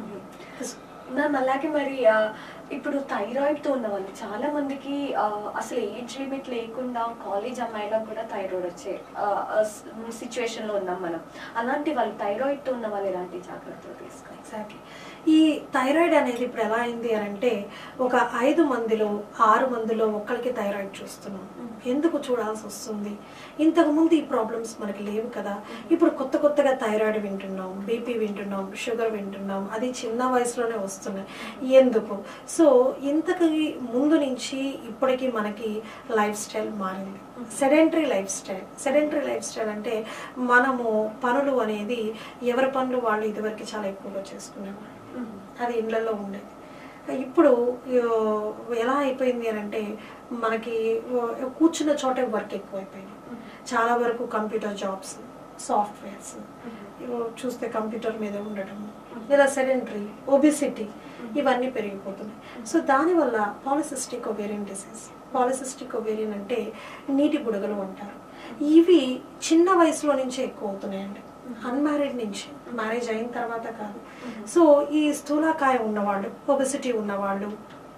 మ్యామ్ అలాగే మరి ఆ, ఇప్పుడు థైరాయిడ్ తో ఉన్న వాళ్ళు చాలా మందికి ఆ, అసలు ఏజ్ లిమిట్ లేకుండా కాలేజ్ అమ్మాయిలకు కూడా థైరాయిడ్ వచ్చే సిచ్యువేషన్ లో ఉన్నాం మనం అలాంటి వాళ్ళు థైరాయిడ్ తో ఉన్న వాళ్ళు ఎలాంటి జాగ్రత్తలు తీసుకోవాలి ఎగ్జాక్ట్లీ ఈ థైరాయిడ్ అనేది ఇప్పుడు ఎలా అయింది అని అంటే ఒక ఐదు మందిలో ఆరు మందిలో ఒక్కరికి థైరాయిడ్ చూస్తున్నాం ఎందుకు చూడాల్సి వస్తుంది ఇంతకు ముందు ఈ ప్రాబ్లమ్స్ మనకి లేవు కదా ఇప్పుడు కొత్త కొత్తగా థైరాయిడ్ వింటున్నాం బీపీ వింటున్నాం షుగర్ వింటున్నాం అది చిన్న వయసులోనే వస్తున్నాయి ఎందుకు సో ఇంతకు ముందు నుంచి ఇప్పటికీ మనకి లైఫ్ స్టైల్ మారింది sedentary life lifestyle sedentary life style అంటే మనము పనులు అనేది ఎవరి పనులు వాళ్ళు ఇదివరకు చాలా ఎక్కువగా చేసుకునేవాళ్ళు అది ఇళ్లలో ఉండేది ఇప్పుడు ఆ, ఎలా అయిపోయింది అని అంటే మనకి ఆ, కూర్చున్న చోటే వర్క్ ఎక్కువైపోయింది చాలా వరకు కంప్యూటర్ జాబ్స్ సాఫ్ట్వేర్స్ చూస్తే కంప్యూటర్ మీద ఉండటం లేదా సెడెంటరీ ఒబిసిటీ ఇవన్నీ పెరిగిపోతున్నాయి సో దానివల్ల polycystic ovarian disease polycystic ovarian అంటే నీటి బుడగలు అంటారు ఇవి చిన్న వయసులో నుంచే ఎక్కువ అవుతున్నాయండి అన్మ్యారీడ్ నుంచి మ్యారేజ్ అయిన తర్వాత కాదు సో ఈ స్థూలకాయ ఉన్నవాళ్ళు ఒబిసిటీ ఉన్నవాళ్ళు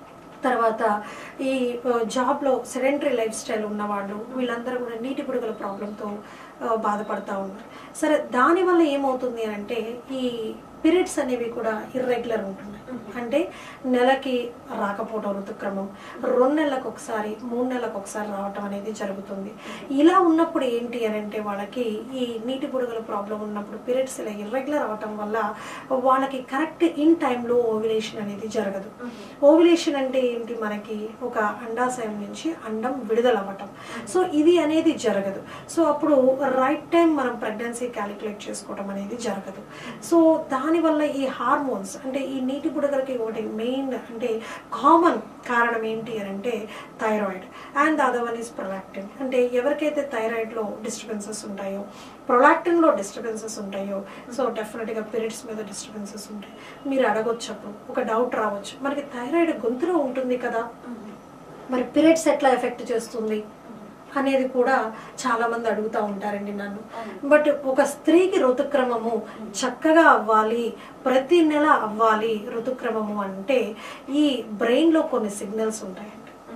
తర్వాత ఈ ఆ, జాబ్లో సెడెంటరీ లైఫ్ స్టైల్ ఉన్నవాళ్ళు వీళ్ళందరూ కూడా నీటి బుడగల ప్రాబ్లంతో బాధపడతా ఉన్నారు సరే దానివల్ల ఏమవుతుంది అని అంటే ఈ పీరియడ్స్ అనేవి కూడా ఇర్రెగ్యులర్ ఉంటున్నాయి అంటే నెలకి రాకపోవడం ఋతుక్రమం రెండు నెలలకు ఒకసారి మూడు నెలలకు ఒకసారి రావటం అనేది జరుగుతుంది ఇలా ఉన్నప్పుడు ఏంటి అని అంటే వాళ్ళకి ఈ నీటి బుడగల ప్రాబ్లం ఉన్నప్పుడు పీరియడ్స్ ఇలా ఇర్రెగ్యులర్ అవటం వల్ల వాళ్ళకి కరెక్ట్ ఇన్ టైంలో ఓవిలేషన్ అనేది జరగదు ఓవిలేషన్ అంటే ఏంటి మనకి ఒక అండాశయం నుంచి అండం విడుదల అవ్వటం సో ఇది అనేది జరగదు సో అప్పుడు రైట్ టైం మనం ప్రెగ్నెన్సీ క్యాలిక్యులేట్ చేసుకోవడం అనేది జరగదు సో దానివల్ల ఈ హార్మోన్స్ అంటే ఈ నీటి బుడగలకి ఒకటి మెయిన్ అంటే కామన్ కారణం ఏంటి అని అంటే thyroid and other one is prolactin అంటే ఎవరికైతే థైరాయిడ్లో డిస్టర్బెన్సెస్ ఉంటాయో ప్రొలాక్టిన్లో డిస్టర్బెన్సెస్ ఉంటాయో సో డెఫినెట్గా పీరియడ్స్ మీద డిస్టర్బెన్సెస్ ఉంటాయి మీరు అడగొచ్చు అప్పుడు ఒక డౌట్ రావచ్చు మనకి థైరాయిడ్ గొంతులో ఉంటుంది కదా మరి పీరియడ్స్ ఎట్లా ఎఫెక్ట్ చేస్తుంది అనేది కూడా చాలా మంది అడుగుతూ ఉంటారండి నన్ను బట్ ఒక స్త్రీకి ఋతుక్రమము చక్కగా అవ్వాలి ప్రతి నెల అవ్వాలి ఋతుక్రమము అంటే ఈ బ్రెయిన్ లో కొన్ని సిగ్నల్స్ ఉంటాయండి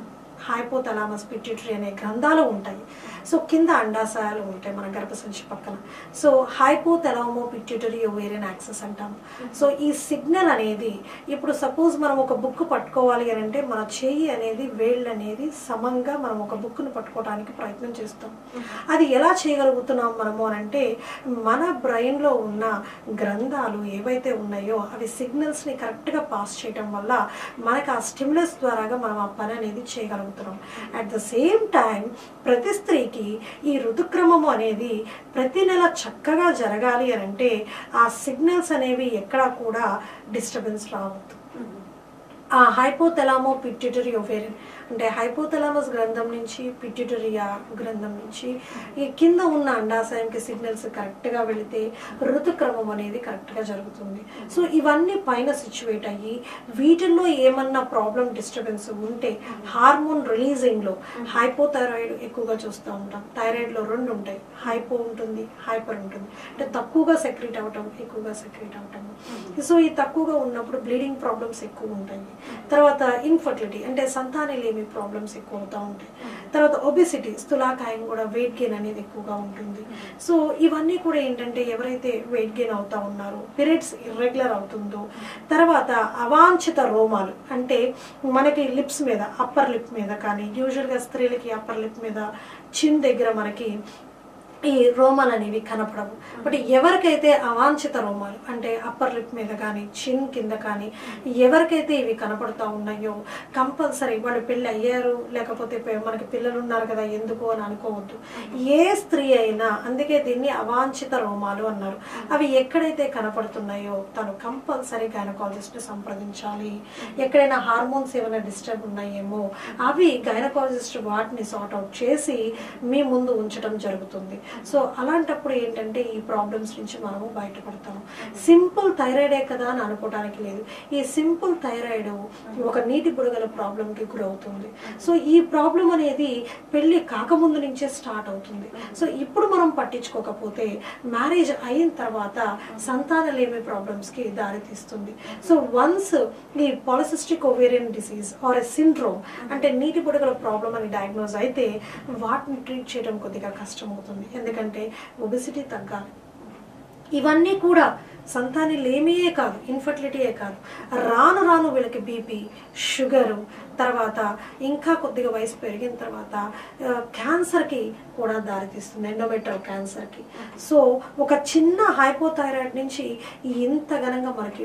హైపోతలామస్ పిట్యూటరీ అనే గ్రంథాలు ఉంటాయి సో కింద అండాశయాలు ఉంటాయి మన గర్భసంచి పక్కన so hypothalamo pituitary ovarian axis అంటాం సో ఈ సిగ్నల్ అనేది ఇప్పుడు సపోజ్ మనం ఒక బుక్ పట్టుకోవాలి అని అంటే మన చెయ్యి అనేది వేళ్ళు అనేది సమంగా మనం ఒక బుక్ను పట్టుకోవడానికి ప్రయత్నం చేస్తాం అది ఎలా చేయగలుగుతున్నాం మనము అని అంటే మన బ్రెయిన్లో ఉన్న గ్రంథాలు ఏవైతే ఉన్నాయో అవి సిగ్నల్స్ని కరెక్ట్గా పాస్ చేయడం వల్ల మనకు ఆ స్టిమ్యులస్ ద్వారాగా మనం ఆ పని అనేది చేయగలుగుతున్నాం అట్ ద సేమ్ టైం ప్రతి స్త్రీకి ఈ ఋతుక్రమము అనేది ప్రతి నెల చక్కగా జరగాలి అని అంటే ఆ సిగ్నల్స్ అనేవి ఎక్కడా కూడా డిస్టర్బెన్స్ రావద్దు ఆ హైపోథెలామో పిట్యూటరీ ఒవేరియన్ అంటే హైపోథలామస్ గ్రంథం నుంచి పిట్యూటరియా గ్రంథం నుంచి ఈ కింద ఉన్న అండాశయంకి సిగ్నల్స్ కరెక్ట్గా వెళితే ఋతుక్రమం అనేది కరెక్ట్గా జరుగుతుంది సో ఇవన్నీ పైన సిచ్యువేట్ అయ్యి వీటిల్లో ఏమన్నా ప్రాబ్లం డిస్టర్బెన్స్ ఉంటే హార్మోన్ రిలీజింగ్లో హైపోథైరాయిడ్ ఎక్కువగా చూస్తూ ఉంటాం థైరాయిడ్లో రెండు ఉంటాయి హైపో ఉంటుంది హైపర్ ఉంటుంది అంటే తక్కువగా సెక్రెట్ అవ్వటం ఎక్కువగా సెక్రెట్ అవ్వటం సో ఈ తక్కువగా ఉన్నప్పుడు బ్లీడింగ్ ప్రాబ్లమ్స్ ఎక్కువ ఉంటాయి తర్వాత ఇన్ఫర్టిలిటీ అంటే సంతానలేమి ప్రాబ్లమ్స్ ఎక్కువ అవుతూ ఉంటాయి తర్వాత ఒబిసిటీ స్థూలాకాయం కూడా వెయిట్ గెయిన్ అనేది ఎక్కువగా ఉంటుంది సో ఇవన్నీ కూడా ఏంటంటే ఎవరైతే వెయిట్ గెయిన్ అవుతా ఉన్నారో పీరియడ్స్ ఇర్రెగ్యులర్ అవుతుందో తర్వాత అవాంఛిత రోమాలు అంటే మనకి లిప్స్ మీద అప్పర్ లిప్ మీద కానీ యూజువల్గా స్త్రీలకి అప్పర్ లిప్ మీద చిన్ దగ్గర మనకి ఈ రోమాలు అనేవి కనపడవు బట్ ఎవరికైతే అవాంఛిత రోమాలు అంటే అప్పర్ లిప్ మీద కానీ చిన్ కింద కానీ ఎవరికైతే ఇవి కనపడుతూ ఉన్నాయో కంపల్సరీ వాళ్ళు పెళ్ళి అయ్యారు లేకపోతే పె- మనకి పిల్లలు ఉన్నారు కదా ఎందుకు అని అనుకోవద్దు ఏ స్త్రీ అయినా అందుకే దీన్ని అవాంఛిత రోమాలు అన్నారు అవి ఎక్కడైతే కనపడుతున్నాయో తను కంపల్సరీ గైనకాలజిస్ట్ సంప్రదించాలి ఎక్కడైనా హార్మోన్స్ ఏమైనా డిస్టర్బ్ ఉన్నాయేమో అవి గైనకాలజిస్ట్ వాటిని సార్ట్ అవుట్ చేసి మీ ముందు ఉంచడం జరుగుతుంది సో అలాంటప్పుడు ఏంటంటే ఈ ప్రాబ్లమ్స్ నుంచి మనము బయటపడతాము సింపుల్ థైరాయిడే కదా అని అనుకోవడానికి లేదు ఈ సింపుల్ థైరాయిడ్ ఒక నీటి బుడగల ప్రాబ్లంకి గురవుతుంది సో ఈ ప్రాబ్లం అనేది పెళ్లి కాకముందు నుంచే స్టార్ట్ అవుతుంది సో ఇప్పుడు మనం పట్టించుకోకపోతే మ్యారేజ్ అయిన తర్వాత సంతానలేమి ప్రాబ్లమ్స్కి దారితీస్తుంది సో వన్స్ ఈ polycystic ovarian disease or a syndrome అంటే నీటి బుడగల ప్రాబ్లం అని డయాగ్నోజ్ అయితే వాటిని ట్రీట్ చేయడం కొద్దిగా కష్టమవుతుంది ఎందుకంటే ఒబిసిటీ తగ్గాలి ఇవన్నీ కూడా సంతానలేమియే కాదు ఇన్ఫర్టిలిటీయే కాదు రాను రాను వీళ్ళకి బీపీ షుగరు తర్వాత ఇంకా కొద్దిగా వయసు పెరిగిన తర్వాత ఆ, క్యాన్సర్కి కూడా దారితీస్తుంది ఎండోమెట్రల్ క్యాన్సర్కి సో ఒక చిన్న హైపోథైరాయిడ్ నుంచి ఇంత ఘనంగా మనకి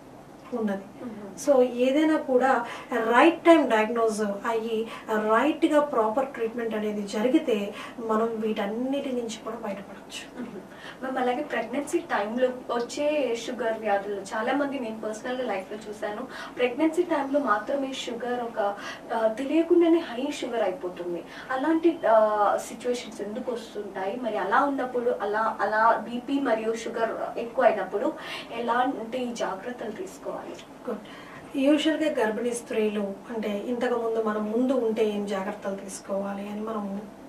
ఉన్నది సో ఏదైనా కూడా రైట్ టైం డయాగ్నోజ్ అయ్యి రైట్గా ప్రాపర్ ట్రీట్మెంట్ అనేది జరిగితే మనం వీటన్నిటి నుంచి కూడా బయటపడవచ్చు మ్యామ్ అలాగే ప్రెగ్నెన్సీ టైంలో వచ్చే షుగర్ వ్యాధులు చాలా మంది నేను పర్సనల్ గా లైఫ్ లో చూశాను ప్రెగ్నెన్సీ టైంలో మాత్రమే షుగర్ ఒక ఆ, తెలియకుండానే హై షుగర్ అయిపోతుంది అలాంటి సిచ్యువేషన్స్ ఎందుకు వస్తుంటాయి మరి అలా ఉన్నప్పుడు అలా అలా బీపీ మరియు షుగర్ ఎక్కువ అయినప్పుడు ఎలాంటి జాగ్రత్తలు తీసుకోవాలి గుడ్ యూజువల్గా గర్భిణీ స్త్రీలు అంటే ఇంతకు ముందు మనం ముందు ఉంటే ఏం జాగ్రత్తలు తీసుకోవాలి అని మనం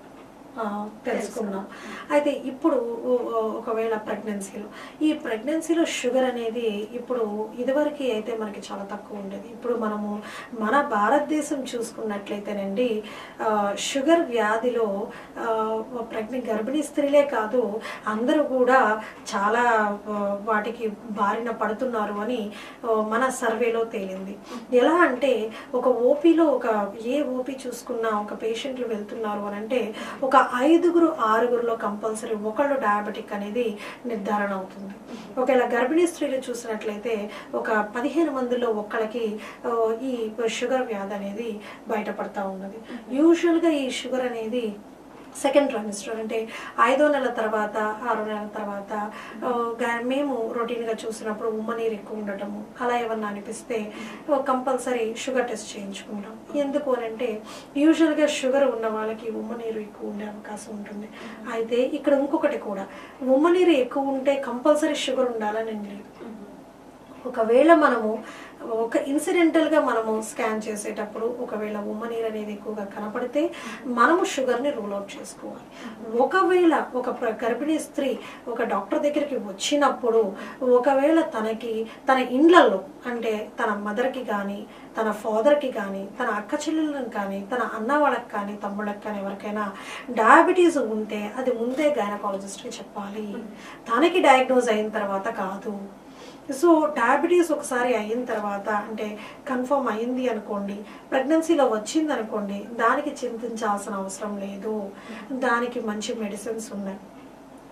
ఆ, తెలుసుకున్నాం అయితే ఇప్పుడు ఓ- ఓ- ఒకవేళ ప్రెగ్నెన్సీలో ఈ ప్రెగ్నెన్సీలో షుగర్ అనేది ఇప్పుడు ఇదివరకు అయితే మనకి చాలా తక్కువ ఉండేది ఇప్పుడు మనము మన భారతదేశం చూసుకున్నట్లయితేనండి ఆ, షుగర్ వ్యాధిలో ప్రెగ్నె గర్భిణీ స్త్రీలే కాదు అందరూ కూడా చాలా ఆ, వాటికి బారిన పడుతున్నారు అని ఆ, మన సర్వేలో తేలింది ఎలా అంటే ఒక ఓపీలో ఒక ఏ ఓపీ చూసుకున్నా ఒక పేషెంట్లు వెళ్తున్నారు అని అంటే ఒక ఐదుగురు ఆరుగురులో కంపల్సరీ ఒకళ్ళు డయాబెటిక్ అనేది నిర్ధారణ అవుతుంది ఒకవేళ గర్భిణీ స్త్రీలు చూసినట్లయితే ఒక పదిహేను మందిలో ఒక్కళ్ళకి ఆ, ఈ షుగర్ వ్యాధి అనేది బయటపడతా ఉన్నది యూజువల్గా ఈ షుగర్ అనేది సెకండ్ ట్రైమిస్టర్ అంటే ఐదో నెల తర్వాత ఆరో నెలల తర్వాత ఆ, గా- మేము రొటీన్గా చూసినప్పుడు ఉమ్మ నీరు ఎక్కువ ఉండటము అలా ఏమన్నా అనిపిస్తే కంపల్సరీ షుగర్ టెస్ట్ చేయించుకుంటాం ఎందుకు అని అంటే యూజువల్గా షుగర్ ఉన్న వాళ్ళకి ఉమ్మ నీరు ఎక్కువ ఉండే అవకాశం ఉంటుంది అయితే ఇక్కడ ఇంకొకటి కూడా ఉమ్మ నీరు ఎక్కువ ఉంటే కంపల్సరీ షుగర్ ఉండాలని ఏం లేదు ఒకవేళ మనము ఒక ఇన్సిడెంటల్గా మనము స్కాన్ చేసేటప్పుడు ఒకవేళ ఉమ్మ నీరు అనేది ఎక్కువగా కనపడితే మనము షుగర్ని రూల్ అవుట్ చేసుకోవాలి ఒకవేళ ఒక ప్ర- గర్భిణీ స్త్రీ ఒక డాక్టర్ దగ్గరికి వచ్చినప్పుడు ఒకవేళ తనకి తన ఇండ్లలో అంటే తన మదర్కి కానీ తన ఫాదర్కి కానీ తన అక్క చెల్లెళ్ళకి కానీ తన అన్న వాళ్ళకి కానీ తమ్ముళ్ళకి కానీ ఎవరికైనా డయాబెటీస్ ఉంటే అది ముందే గైనకాలజిస్ట్కి చెప్పాలి తనకి డయాగ్నోజ్ అయిన తర్వాత కాదు సో డయాబెటీస్ ఒకసారి అయిన తర్వాత అంటే కన్ఫర్మ్ అయింది అనుకోండి ప్రెగ్నెన్సీలో వచ్చింది అనుకోండి దానికి చింతించాల్సిన అవసరం లేదు దానికి మంచి మెడిసిన్స్ ఉన్నాయి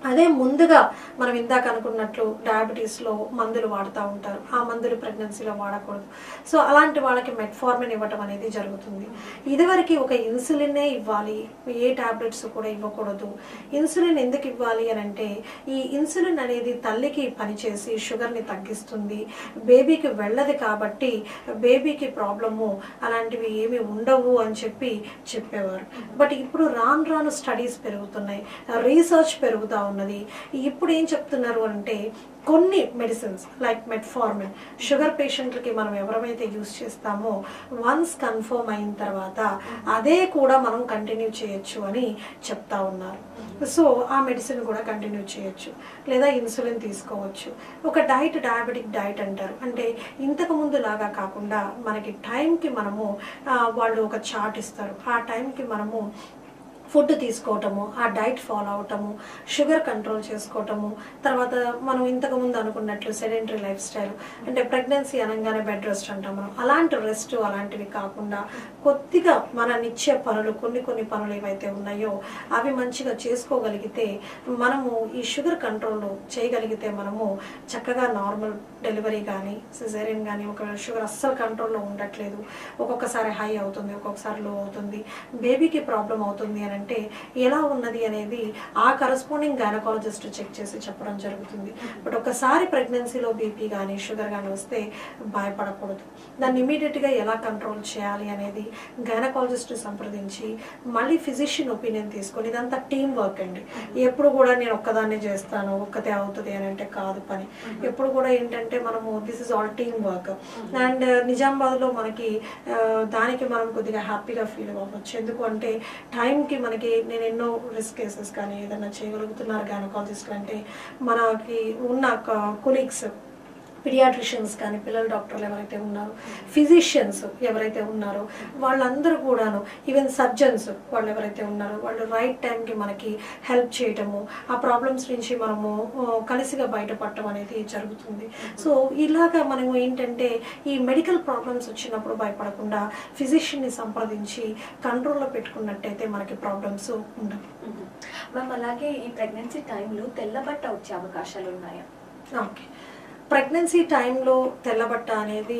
అదే ముందుగా మనం ఇందాక అనుకున్నట్లు డయాబెటీస్లో మందులు వాడుతూ ఉంటారు ఆ మందులు ప్రెగ్నెన్సీలో వాడకూడదు సో అలాంటి వాళ్ళకి మెట్ఫార్మిన్ ఇవ్వటం అనేది జరుగుతుంది ఇదివరకు ఒక ఇన్సులిన్నే ఇవ్వాలి ఏ టాబ్లెట్స్ కూడా ఇవ్వకూడదు ఇన్సులిన్ ఎందుకు ఇవ్వాలి అని అంటే ఈ ఇన్సులిన్ అనేది తల్లికి పనిచేసి షుగర్ని తగ్గిస్తుంది బేబీకి వెళ్ళదు కాబట్టి బేబీకి ప్రాబ్లము అలాంటివి ఏమి ఉండవు అని చెప్పి చెప్పేవారు బట్ ఇప్పుడు రాను రాను స్టడీస్ పెరుగుతున్నాయి రీసెర్చ్ పెరుగుతూ ఉన్నది ఇప్పుడు ఏం చెప్తున్నారు అంటే కొన్ని మెడిసిన్స్ లైక్ మెట్ఫార్మిన్ షుగర్ పేషెంట్లకి మనం ఎవరైతే యూస్ చేస్తామో వన్స్ కన్ఫర్మ్ అయిన తర్వాత అదే కూడా మనం కంటిన్యూ చేయొచ్చు అని చెప్తా ఉన్నారు సో ఆ మెడిసిన్ కూడా కంటిన్యూ చేయొచ్చు లేదా ఇన్సులిన్ తీసుకోవచ్చు ఒక డైట్ డయాబెటిక్ డైట్ అంటారు అంటే ఇంతకు ముందు లాగా కాకుండా మనకి టైంకి మనము ఆ, వాళ్ళు ఒక చార్ట్ ఇస్తారు ఆ టైంకి మనము ఫుడ్ తీసుకోవటము ఆ డైట్ ఫాలో అవటము షుగర్ కంట్రోల్ చేసుకోవటము తర్వాత మనం ఇంతకు ముందు అనుకున్నట్లు సెడెంటరీ లైఫ్ స్టైల్ అంటే ప్రెగ్నెన్సీ అనగానే బెడ్ రెస్ట్ అంటాం మనం అలాంటి రెస్ట్ అలాంటివి కాకుండా కొద్దిగా మన నిత్య పనులు కొన్ని కొన్ని పనులు ఏవైతే ఉన్నాయో అవి మంచిగా చేసుకోగలిగితే మనము ఈ షుగర్ కంట్రోల్ చేయగలిగితే మనము చక్కగా నార్మల్ డెలివరీ కానీ సిజేరియన్ కానీ ఒక షుగర్ అస్సలు కంట్రోల్లో ఉండట్లేదు ఒక్కొక్కసారి హై అవుతుంది ఒక్కొక్కసారి లో అవుతుంది బేబీకి ప్రాబ్లం అవుతుంది అని అంటే ఎలా ఉన్నది అనేది ఆ కరస్పాండింగ్ గైనకాలజిస్ట్ చెక్ చేసి చెప్పడం జరుగుతుంది బట్ ఒకసారి ప్రెగ్నెన్సీలో బీపీ కానీ షుగర్ కానీ వస్తే భయపడకూడదు దాన్ని ఇమీడియట్గా ఎలా కంట్రోల్ చేయాలి అనేది గైనకాలజిస్ట్ సంప్రదించి మళ్ళీ ఫిజిషియన్ ఒపీనియన్ తీసుకొని ఇదంతా టీం వర్క్ అండి ఎప్పుడు కూడా నేను ఒక్కదాన్నే చేస్తాను ఒక్కతే అవుతుంది అని అంటే కాదు పని ఎప్పుడు కూడా ఏంటంటే మనము this is all team work and నిజామాబాద్లో మనకి ఆ, దానికి మనం కొద్దిగా హ్యాపీగా ఫీల్ అవ్వచ్చు ఎందుకు అంటే టైంకి మనకి నేను ఎన్నో రిస్క్ కేసెస్ కానీ ఏదైనా చేయగలుగుతున్నారు గైనకాలజిస్ట్ అంటే మనకి ఉన్న కొలీగ్స్ పిడియాట్రిషియన్స్ కానీ పిల్లల డాక్టర్లు ఎవరైతే ఉన్నారో ఫిజిషియన్స్ ఎవరైతే ఉన్నారో వాళ్ళందరూ కూడాను ఈవెన్ సర్జన్స్ వాళ్ళు ఎవరైతే ఉన్నారో వాళ్ళు రైట్ టైంకి మనకి హెల్ప్ చేయటము ఆ ప్రాబ్లమ్స్ నుంచి మనము ఆ, కలిసిగా బయటపడటం అనేది జరుగుతుంది సో ఇలాగా మనము ఏంటంటే ఈ మెడికల్ ప్రాబ్లమ్స్ వచ్చినప్పుడు భయపడకుండా ఫిజిషియన్ని సంప్రదించి కంట్రోల్లో పెట్టుకున్నట్టయితే మనకి ప్రాబ్లమ్స్ ఉండవు మ్యామ్ అలాగే ఈ ప్రెగ్నెన్సీ టైంలో తెల్లబట్ట వచ్చే అవకాశాలు ఉన్నాయా ఓకే ప్రెగ్నెన్సీ టైంలో తెల్లబట్ట అనేది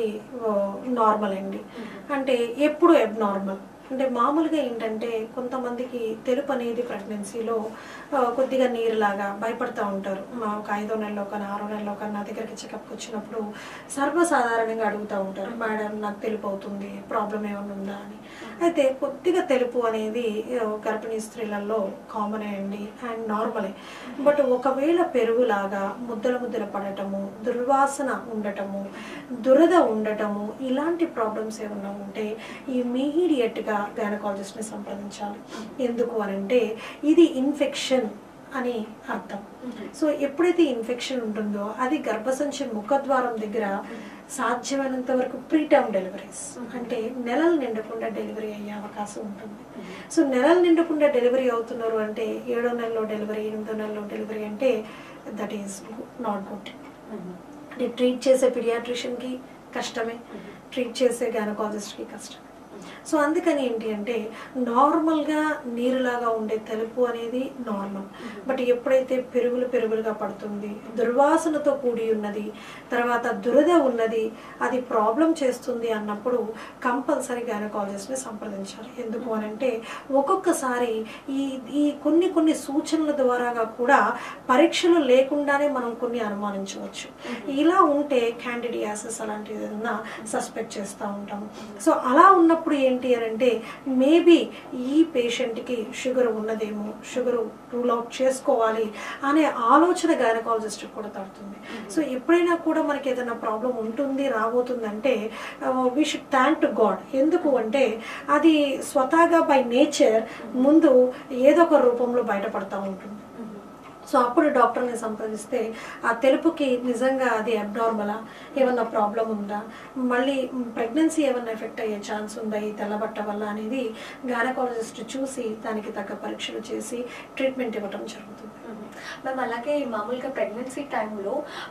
నార్మల్ అండి అంటే ఎప్పుడు ఎబ్ నార్మల్ అంటే మామూలుగా ఏంటంటే కొంతమందికి తెలుపు అనేది ప్రెగ్నెన్సీలో ఆ, కొద్దిగా నీరులాగా భయపడతా ఉంటారు మా ఒక ఐదో నెలలో కానీ ఆరో నెలలో కానీ నా దగ్గరికి చెకప్కి వచ్చినప్పుడు సర్వసాధారణంగా అడుగుతూ ఉంటారు మేడం నాకు తెలుపు అవుతుంది ప్రాబ్లం ఏమైనా ఉందా అని అయితే కొద్దిగా తెలుపు అనేది ఆ, గర్భిణీ స్త్రీలలో కామనే అండి అండ్ నార్మలే బట్ ఒకవేళ పెరుగులాగా ముద్దల ముద్దల పడటము దుర్వాసన ఉండటము దురద ఉండటము ఇలాంటి ప్రాబ్లమ్స్ ఏమన్నా ఉంటే ఇమీడియట్గా గైనకాలజిస్ట్ని సంప్రదించాలి ఎందుకు అనంటే ఇది ఇన్ఫెక్షన్ అని అర్థం సో ఎప్పుడైతే ఇన్ఫెక్షన్ ఉంటుందో అది గర్భసంచి ముఖద్వారం దగ్గర సాధ్యమైనంత వరకు ప్రీటర్మ్ డెలివరీస్ అంటే నెలలు నిండకుండా డెలివరీ అయ్యే అవకాశం ఉంటుంది సో నెలలు నిండకుండా డెలివరీ అవుతున్నారు అంటే ఏడో నెలలో డెలివరీ ఎనిమిదో నెలలో డెలివరీ అంటే దట్ ఈస్ నాట్ గుడ్ అంటే ట్రీట్ చేసే పిడియాట్రిషియన్కి కష్టమే ట్రీట్ చేసే గైనకాలజిస్ట్కి కష్టమే సో అందుకని ఏంటి అంటే నార్మల్గా నీరులాగా ఉండే తెలుపు అనేది నార్మల్ బట్ ఎప్పుడైతే పెరుగులు పెరుగులుగా పడుతుంది దుర్వాసనతో కూడి ఉన్నది తర్వాత దురద ఉన్నది అది ప్రాబ్లం చేస్తుంది అన్నప్పుడు కంపల్సరీ గైనకాలజిస్ట్ని సంప్రదించాలి ఎందుకు అని అంటే ఒక్కొక్కసారి ఈ ఈ కొన్ని కొన్ని సూచనల ద్వారాగా కూడా పరీక్షలు లేకుండానే మనం కొన్ని అనుమానించవచ్చు ఇలా ఉంటే క్యాండిడియాసిస్ అలాంటిది ఏదైనా సస్పెక్ట్ చేస్తూ ఉంటాము సో అలా ఉన్నప్పుడు ఏంటి అని అంటే మేబీ ఈ పేషెంట్కి షుగర్ ఉన్నదేమో షుగర్ రూల్ అవుట్ చేసుకోవాలి అనే ఆలోచన గైనకాలజిస్ట్ కూడా తడుతుంది సో ఎప్పుడైనా కూడా మనకి ఏదైనా ప్రాబ్లం ఉంటుంది రాబోతుందంటే we should thank to god ఎందుకు అంటే అది స్వతహాగా బై నేచర్ ముందు ఏదో ఒక రూపంలో బయటపడతా ఉంటుంది సో అప్పుడు డాక్టర్ని సంప్రదిస్తే ఆ తెలుపుకి నిజంగా అది అబ్నార్మలా ఏమన్నా ప్రాబ్లం ఉందా మళ్ళీ ప్రెగ్నెన్సీ ఏమన్నా ఎఫెక్ట్ అయ్యే ఛాన్స్ ఉందా ఈ తెల్లబట్ట వల్ల అనేది గైనకాలజిస్ట్ చూసి దానికి తగ్గ పరీక్షలు చేసి ట్రీట్మెంట్ ఇవ్వడం జరుగుతుంది మ్యామ్ అలాగే మామూలుగా ప్రెగ్నెన్సీ టైంలో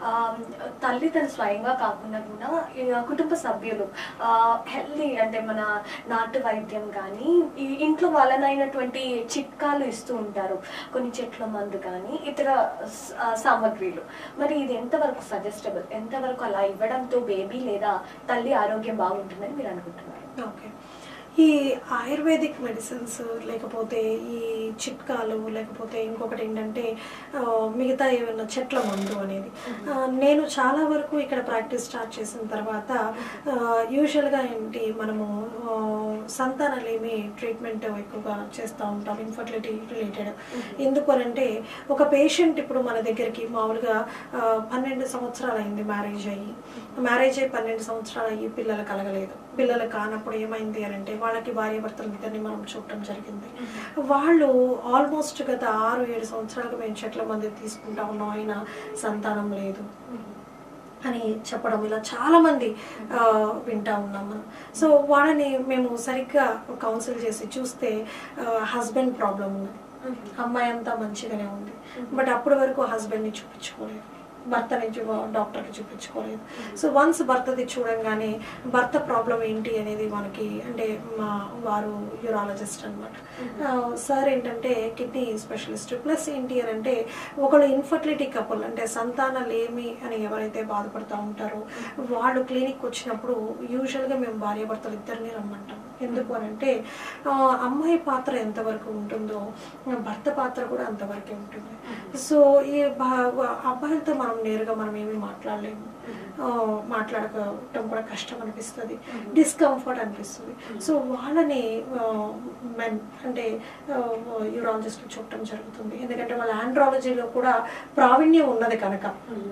తల్లి తన స్వయంగా కాకుండా కూడా ఈ కుటుంబ సభ్యులు హెల్దీ అంటే మన నాటు వైద్యం కానీ ఈ ఇంట్లో వాళ్ళనైనటువంటి చిట్కాలు ఇస్తూ ఉంటారు కొన్ని చెట్ల మందు కానీ ఇతర స- ఆ, సామగ్రిలు మరి ఇది ఎంతవరకు సజెస్టబుల్ ఎంతవరకు అలా ఇవ్వడంతో బేబీ లేదా తల్లి ఆరోగ్యం బాగుంటుందని మీరు అనుకుంటున్నారు ఓకే ఈ ఆయుర్వేదిక్ మెడిసిన్స్ లేకపోతే ఈ చిట్కాలు లేకపోతే ఇంకొకటి ఏంటంటే ఆ, మిగతా ఏమైనా చెట్ల మందు అనేది ఆ, నేను చాలా వరకు ఇక్కడ ప్రాక్టీస్ స్టార్ట్ చేసిన తర్వాత యూజువల్గా ఏంటి మనము ఆ, సంతానలేమి ట్రీట్మెంట్ ఎక్కువగా చేస్తూ ఉంటాం ఇన్ఫర్టిలిటీ రిలేటెడ్ ఎందుకు అనంటే ఒక పేషెంట్ ఇప్పుడు మన దగ్గరికి మామూలుగా ఆ, పన్నెండు సంవత్సరాలు అయింది మ్యారేజ్ అయ్యి మ్యారేజ్ అయ్యి పన్నెండు సంవత్సరాలు అయ్యి పిల్లలు కలగలేదు పిల్లలు కానప్పుడు ఏమైంది అని అంటే వాళ్ళకి భార్య భర్తలు ఇద్దరిని మనం చూడటం జరిగింది వాళ్ళు ఆల్మోస్ట్ గత ఆరు ఏడు సంవత్సరాలుగా మేము చెట్ల మంది తీసుకుంటా ఉన్నాం అయినా సంతానం లేదు అని చెప్పడం ఇలా చాలా మంది ఆ, వింటా ఉన్నాం మనం సో వాళ్ళని మేము సరిగ్గా కౌన్సిల్ చేసి చూస్తే హస్బెండ్ ప్రాబ్లం ఉన్నది అమ్మాయి అంతా మంచిగానే ఉంది బట్ అప్పటి వరకు హస్బెండ్ని చూపించుకోలేదు భర్తని చూ- డాక్టర్కి చూపించుకోలేదు సో వన్స్ భర్తది చూడంగానే భర్త ప్రాబ్లం ఏంటి అనేది మనకి అంటే మా వారు యూరాలజిస్ట్ అనమాట సార్ ఏంటంటే కిడ్నీ స్పెషలిస్ట్ ప్లస్ ఏంటి అని అంటే ఒకళ్ళు ఇన్ఫర్టిలిటీ కపుల్ అంటే సంతానలేమి అని ఎవరైతే బాధపడుతూ ఉంటారో వాళ్ళు క్లినిక్ వచ్చినప్పుడు యూజువల్గా మేము భార్య భర్తలు ఇద్దరిని రమ్మంటాం ఎందుకు అని అంటే ఆ, అమ్మాయి పాత్ర ఎంతవరకు ఉంటుందో భర్త పాత్ర కూడా అంతవరకే ఉంటుంది సో ఈ బా- అబ్బాయిలతో మనం నేరుగా మనం ఏమీ మాట్లాడలేము ఆ, మాట్లాడటం కూడా కష్టం అనిపిస్తుంది డిస్కంఫర్ట్ అనిపిస్తుంది సో వాళ్ళని మెన్ అంటే యూరాలజిస్ట్ చూడటం జరుగుతుంది ఎందుకంటే వాళ్ళ ఆండ్రాలజీలో కూడా ప్రావీణ్యం ఉన్నది కనుక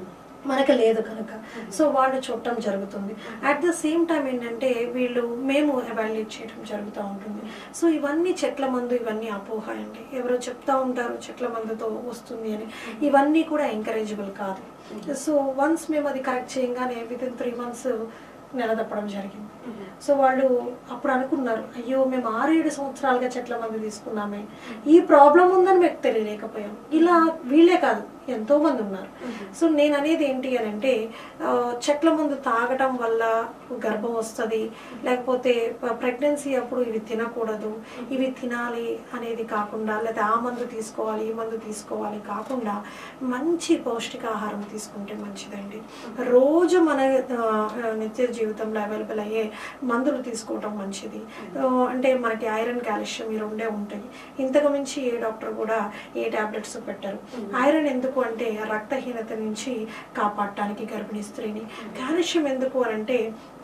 మనకి లేదు కనుక సో వాళ్ళు చూడటం జరుగుతుంది అట్ ద సేమ్ టైం ఏంటంటే వీళ్ళు మేము ఎవాల్యుయేట్ చేయడం జరుగుతూ ఉంటుంది సో ఇవన్నీ చెట్ల మందు ఇవన్నీ అపోహ అండి ఎవరో చెప్తా ఉంటారు చెట్ల మందుతో వస్తుంది అని ఇవన్నీ కూడా ఎంకరేజబుల్ కాదు సో వన్స్ మేము అది కరెక్ట్ చేయగానే విత్ ఇన్ త్రీ మంత్స్ నిలదప్పడం జరిగింది సో వాళ్ళు అప్పుడు అనుకున్నారు అయ్యో మేము ఆరు ఏడు సంవత్సరాలుగా చెట్ల మంది తీసుకున్నామే ఈ ప్రాబ్లం ఉందని మీకు తెలియలేకపోయాం ఇలా వీళ్ళే కాదు ఎంతో మంది ఉన్నారు సో నేను అనేది ఏంటి అని అంటే ఆ, చెట్ల మందు తాగటం వల్ల గర్భం వస్తుంది లేకపోతే ప్రెగ్నెన్సీ అప్పుడు ఇవి తినకూడదు ఇవి తినాలి అనేది కాకుండా లేదా ఆ మందు తీసుకోవాలి ఈ మందు తీసుకోవాలి కాకుండా మంచి పౌష్టికాహారం తీసుకుంటే మంచిదండి రోజు మన ఆ, నిత్య జీవితంలో అవైలబుల్ అయ్యే మందులు తీసుకోవటం మంచిది ఆ, అంటే మనకి ఐరన్ కాల్షియం ఈ రెండే ఉంటాయి ఇంతకు మించి ఏ డాక్టర్ కూడా ఏ టాబ్లెట్స్ పెట్టరు ఐరన్ ఎందుకు అంటే రక్తహీనత నుంచి కాపాడటానికి గర్భిణీ స్త్రీని కాల్షియం ఎందుకు అని అంటే